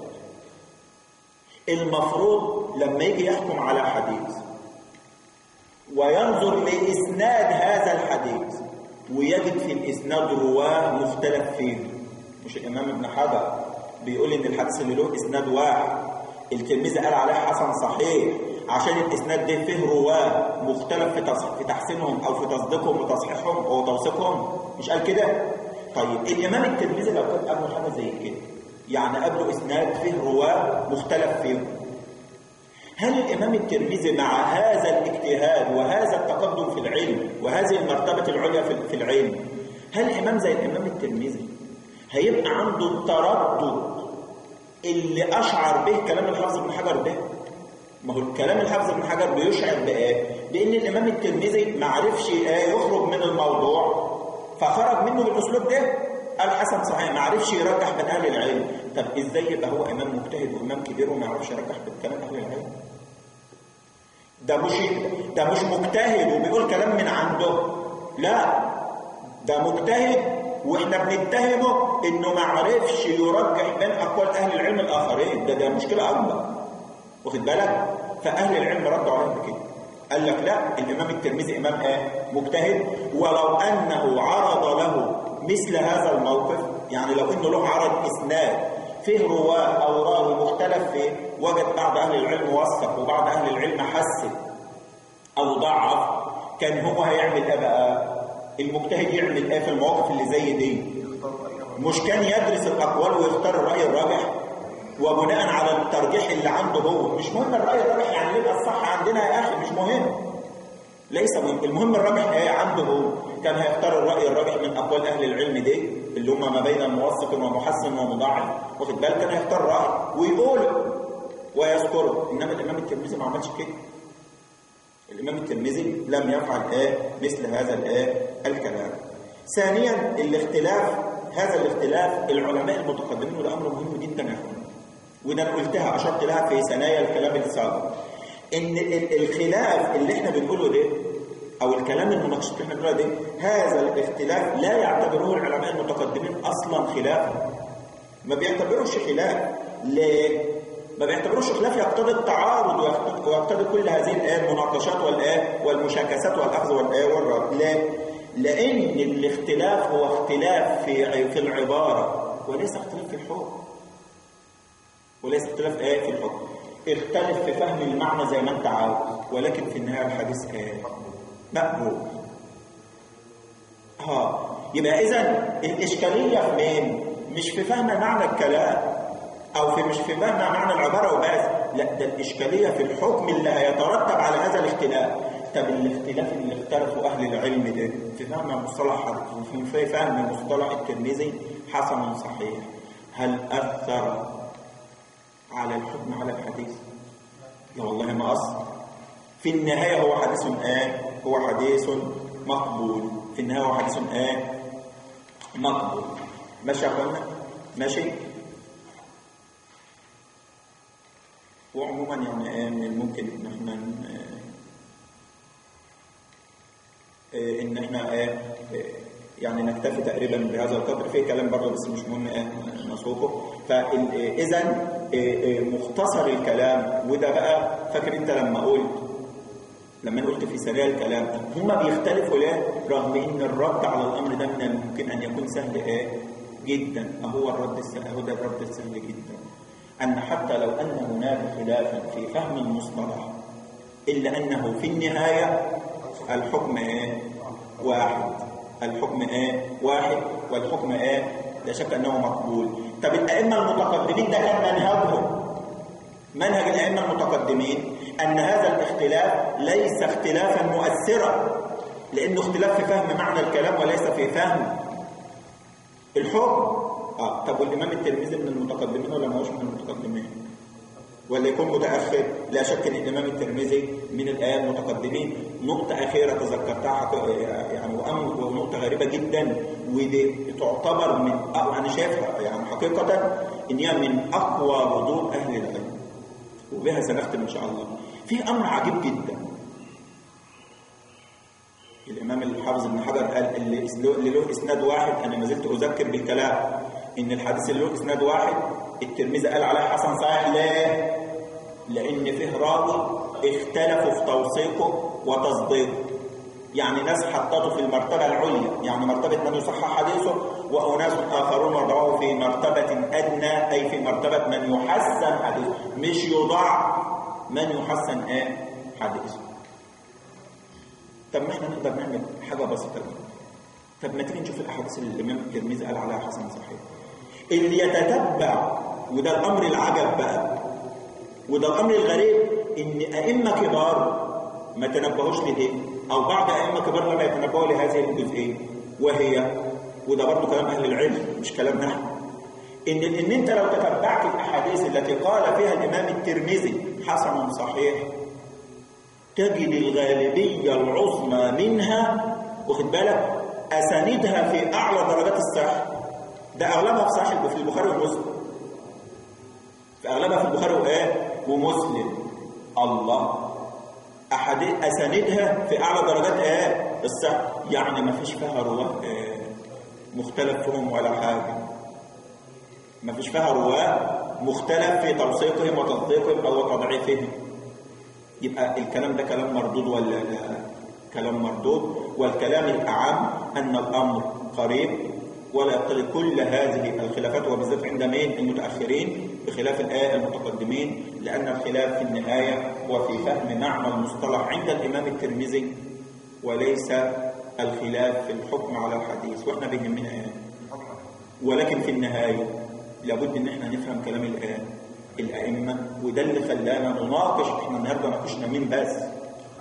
المفروض لما يجي يحكم على حديث وينظر لإسناد هذا الحديث ويجد في الإسناد رواه مختلف فيه مش الإمام ابن حجر بيقول إن الحديث اللي له إسناد واحد التلميذ قال عليه حسن صحيح عشان الإسناد ده فيه رواه مختلف في في تحسينهم أو في تصديقهم وتصحيحهم أو توثيقهم مش قال كده؟ طيب الإمام التلميذ لو كان قبله حاجة زي كده يعني قبله إسناد فيه رواه مختلف فيهم هل الإمام الترمذي مع هذا الاجتهاد وهذا التقدم في العلم وهذه المرتبة العليا في العلم هل إمام زي الإمام الترمذي هيبقى عنده التردد اللي أشعر به كلام الحافظ بن حجر ده ما هو الكلام الحافظ بن حجر بيشعر بإيه؟ بإن الإمام الترمذي ما عرفش إيه يخرج من الموضوع فخرج منه بالأسلوب ده قال حسن صحيح ما عرفش يرجح بين أهل العلم طب إزاي يبقى هو إمام مجتهد وإمام كبير وما يعرفش يرجح بين كلام أهل العلم ده مش ده مش مجتهد وبيقول كلام من عنده لا ده مجتهد واحنا بنتهمه انه ما عرفش يرجح بين اقوال اهل العلم الاخرين ده ده مشكله اكبر واخد بالك فاهل العلم ردوا عليه بكده قال لك لا الامام الترمذي امام ايه مجتهد ولو انه عرض له مثل هذا الموقف يعني لو انه له عرض اسناد فيه رواه او راوي مختلف فيه وجد بعض اهل العلم وثق وبعض اهل العلم حسن او ضعف كان هو هيعمل ايه بقى المجتهد يعمل ايه في المواقف اللي زي دي مش كان يدرس الاقوال ويختار الراي الراجح وبناء على الترجيح اللي عنده هو مش مهم الراي الراجح يعني يبقى الصح عندنا يا اخي مش مهم ليس مهم المهم الراجح ايه عنده هو كان هيختار الراي الراجح من اقوال اهل العلم دي اللي هم ما بين موثق ومحسن ومضاعف واخد بالك كان هيختار راي ويقوله ويذكره انما الامام الترمذي ما عملش كده الامام الترمذي لم يفعل ايه مثل هذا الايه الكلام ثانيا الاختلاف هذا الاختلاف العلماء المتقدمين وده امر مهم جدا يا اخوان وده أنا قلتها اشرت لها في ثنايا الكلام السابق ان ال- الخلاف اللي احنا بنقوله ده او الكلام المناقشه اللي احنا بنقوله ده هذا الاختلاف لا يعتبره العلماء المتقدمين اصلا خلافا ما بيعتبروش خلاف ليه؟ ما بيعتبروش خلاف يقتضي التعارض ويقتضي- ويقتضي كل هذه الايه المناقشات والايه والمشاكسات والاخذ والايه والرد ليه؟ لان الاختلاف هو اختلاف في ع- في العباره وليس اختلاف في الحكم وليس اختلاف ايه في الحكم اختلف في فهم المعنى زي ما انت عاوز ولكن في النهايه الحديث ايه مقبول ها يبقى اذا الاشكاليه في مين مش في فهم معنى الكلام او في مش في فهم معنى العباره وبس لا ده الاشكاليه في الحكم اللي هيترتب على هذا الاختلاف طب الاختلاف اللي اختلفوا اهل العلم ده في فهم مصطلح في فهم مصطلح الترمذي حسن صحيح هل اثر على الحكم على الحديث لا والله ما أصل في النهاية هو حديث آه هو حديث مقبول في النهاية هو حديث آه مقبول ماشي يا أخوانا ماشي وعموما يعني آه من الممكن ان احنا آه آه ان احنا آه آه يعني نكتفي تقريبا بهذا القدر في كلام برضه بس مش مهم آه نسوقه فاذا مختصر الكلام وده بقى فاكر انت لما قلت لما أنا قلت في سريع الكلام هما بيختلفوا ليه رغم ان الرد على الامر ده من الممكن ان يكون سهل ايه جدا اهو الرد السهل اهو ده الرد السهل جدا ان حتى لو ان هناك خلافا في فهم المصطلح الا انه في النهايه الحكم ايه واحد الحكم ايه واحد والحكم ايه لا شك انه مقبول طب الائمه المتقدمين ده كان منهجهم منهج الائمه المتقدمين ان هذا الاختلاف ليس اختلافا مؤثرا لانه اختلاف في فهم معنى الكلام وليس في فهم الحكم اه طب والامام الترمذي من المتقدمين ولا ما هوش من المتقدمين ولا يكون متاخر لا شك ان الامام الترمذي من الايام المتقدمين نقطه اخيره تذكرتها يعني وامر ونقطه غريبه جدا ودي تعتبر من انا شايفها يعني حقيقه ان هي من اقوى ردود اهل العلم وبها سنختم ان شاء الله في امر عجيب جدا الامام الحافظ ابن حجر قال اللي اللي له اسناد واحد انا ما زلت اذكر بالكلام ان الحديث اللي له اسناد واحد الترمذي قال عليه حسن صحيح ليه لان فيه راوي اختلفوا في توثيقه وتصديقه يعني ناس حطته في المرتبة العليا يعني مرتبة من يصحح حديثه وأناس آخرون وضعوه في مرتبة أدنى أي في مرتبة من يحسن حديثه مش يضع من يحسن ايه حديثه طب ما احنا نقدر نعمل حاجة بسيطة جدا طب ما تيجي نشوف الأحاديث اللي الإمام الترمذي قال عليها حسن صحيح اللي يتتبع وده الأمر العجب بقى وده الأمر الغريب إن أئمة كبار ما تنبهوش لدي أو بعض أئمة كبار لم يتنبهوا لهذه الجزئية وهي وده برضه كلام أهل العلم مش كلام نحن إن إن أنت لو تتبعت الأحاديث التي قال فيها الإمام الترمذي حسن صحيح تجد الغالبية العظمى منها واخد بالك أساندها في أعلى درجات الصحة ده أغلبها في صحيح في البخاري ومسلم في أغلبها في البخاري وإيه ومسلم الله أحاديث أساندها في أعلى درجات إيه الصحة يعني ما فيش فيها رواه إيه مختلف فيهم ولا حاجة ما فيش فيها رواه مختلف في توثيقهم وتصديقهم أو تضعيفهم يبقى الكلام ده كلام مردود ولا لا كلام مردود والكلام الأعم أن الأمر قريب ولا يقتضي كل هذه الخلافات وبالذات عند مين المتأخرين بخلاف الآية المتقدمين لأن الخلاف في النهاية هو في فهم معنى المصطلح عند الإمام الترمذي وليس الخلاف في الحكم على الحديث وإحنا بيهمنا إيه ولكن في النهاية لابد إن إحنا نفهم كلام الآية الأئمة وده اللي خلانا نناقش إحنا النهاردة ناقشنا مين بس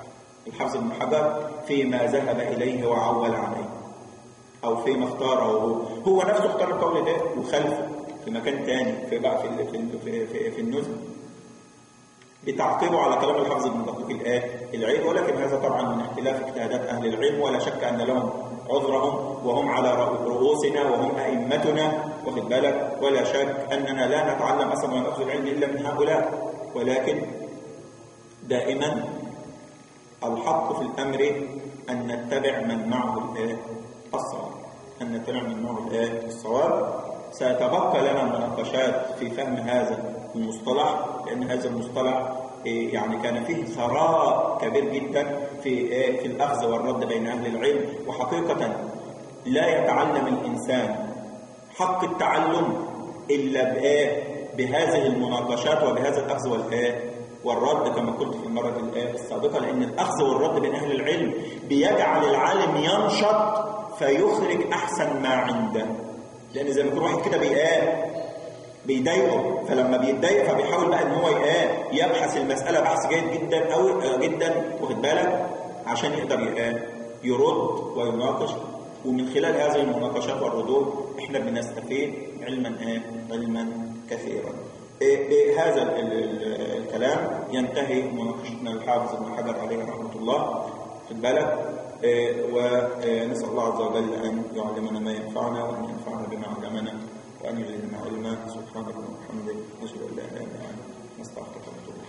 الحافظ ابن حجر فيما ذهب إليه وعول عليه أو فيما اختاره هو هو نفسه اختار القول ده وخلفه في مكان تاني في بقى في في في, في, في النزل بتعقيبه على كلام الحافظ ابن دقيق الآية العيد ولكن هذا طبعا من اختلاف اجتهادات أهل العلم ولا شك أن لهم عذرهم وهم على رؤوسنا وهم أئمتنا واخد بالك ولا شك أننا لا نتعلم أصلا من أخذ العلم إلا من هؤلاء ولكن دائما الحق في الأمر أن نتبع من معه الآية الصواب أن نتبع من معه الآية الصواب سيتبقى لنا مناقشات في فهم هذا المصطلح لأن هذا المصطلح يعني كان فيه ثراء كبير جدا في في الأخذ والرد بين أهل العلم وحقيقة لا يتعلم الإنسان حق التعلم إلا بهذه المناقشات وبهذا الأخذ والآية والرد كما قلت في المرة السابقة لأن الأخذ والرد بين أهل العلم بيجعل العالم ينشط فيخرج أحسن ما عنده لأن زي ما يكون واحد كده بيقال بيضايقه فلما بيتضايق فبيحاول بقى ان هو يقال يبحث المسألة بحث جيد جدا أو جدا واخد بالك عشان يقدر يقال يرد ويناقش ومن خلال هذه المناقشات والردود احنا بنستفيد علما ايه علما كثيرا بهذا الكلام ينتهي مناقشتنا الحافظ ابن حجر عليه رحمة الله في البلد ونسأل الله عز وجل أن يعلمنا ما ينفعنا وأن ينفعنا بما علمنا وأن يزيدنا علما سبحانك اللهم وبحمدك نشهد أن لا إله إلا أنت نستغفرك ونتوب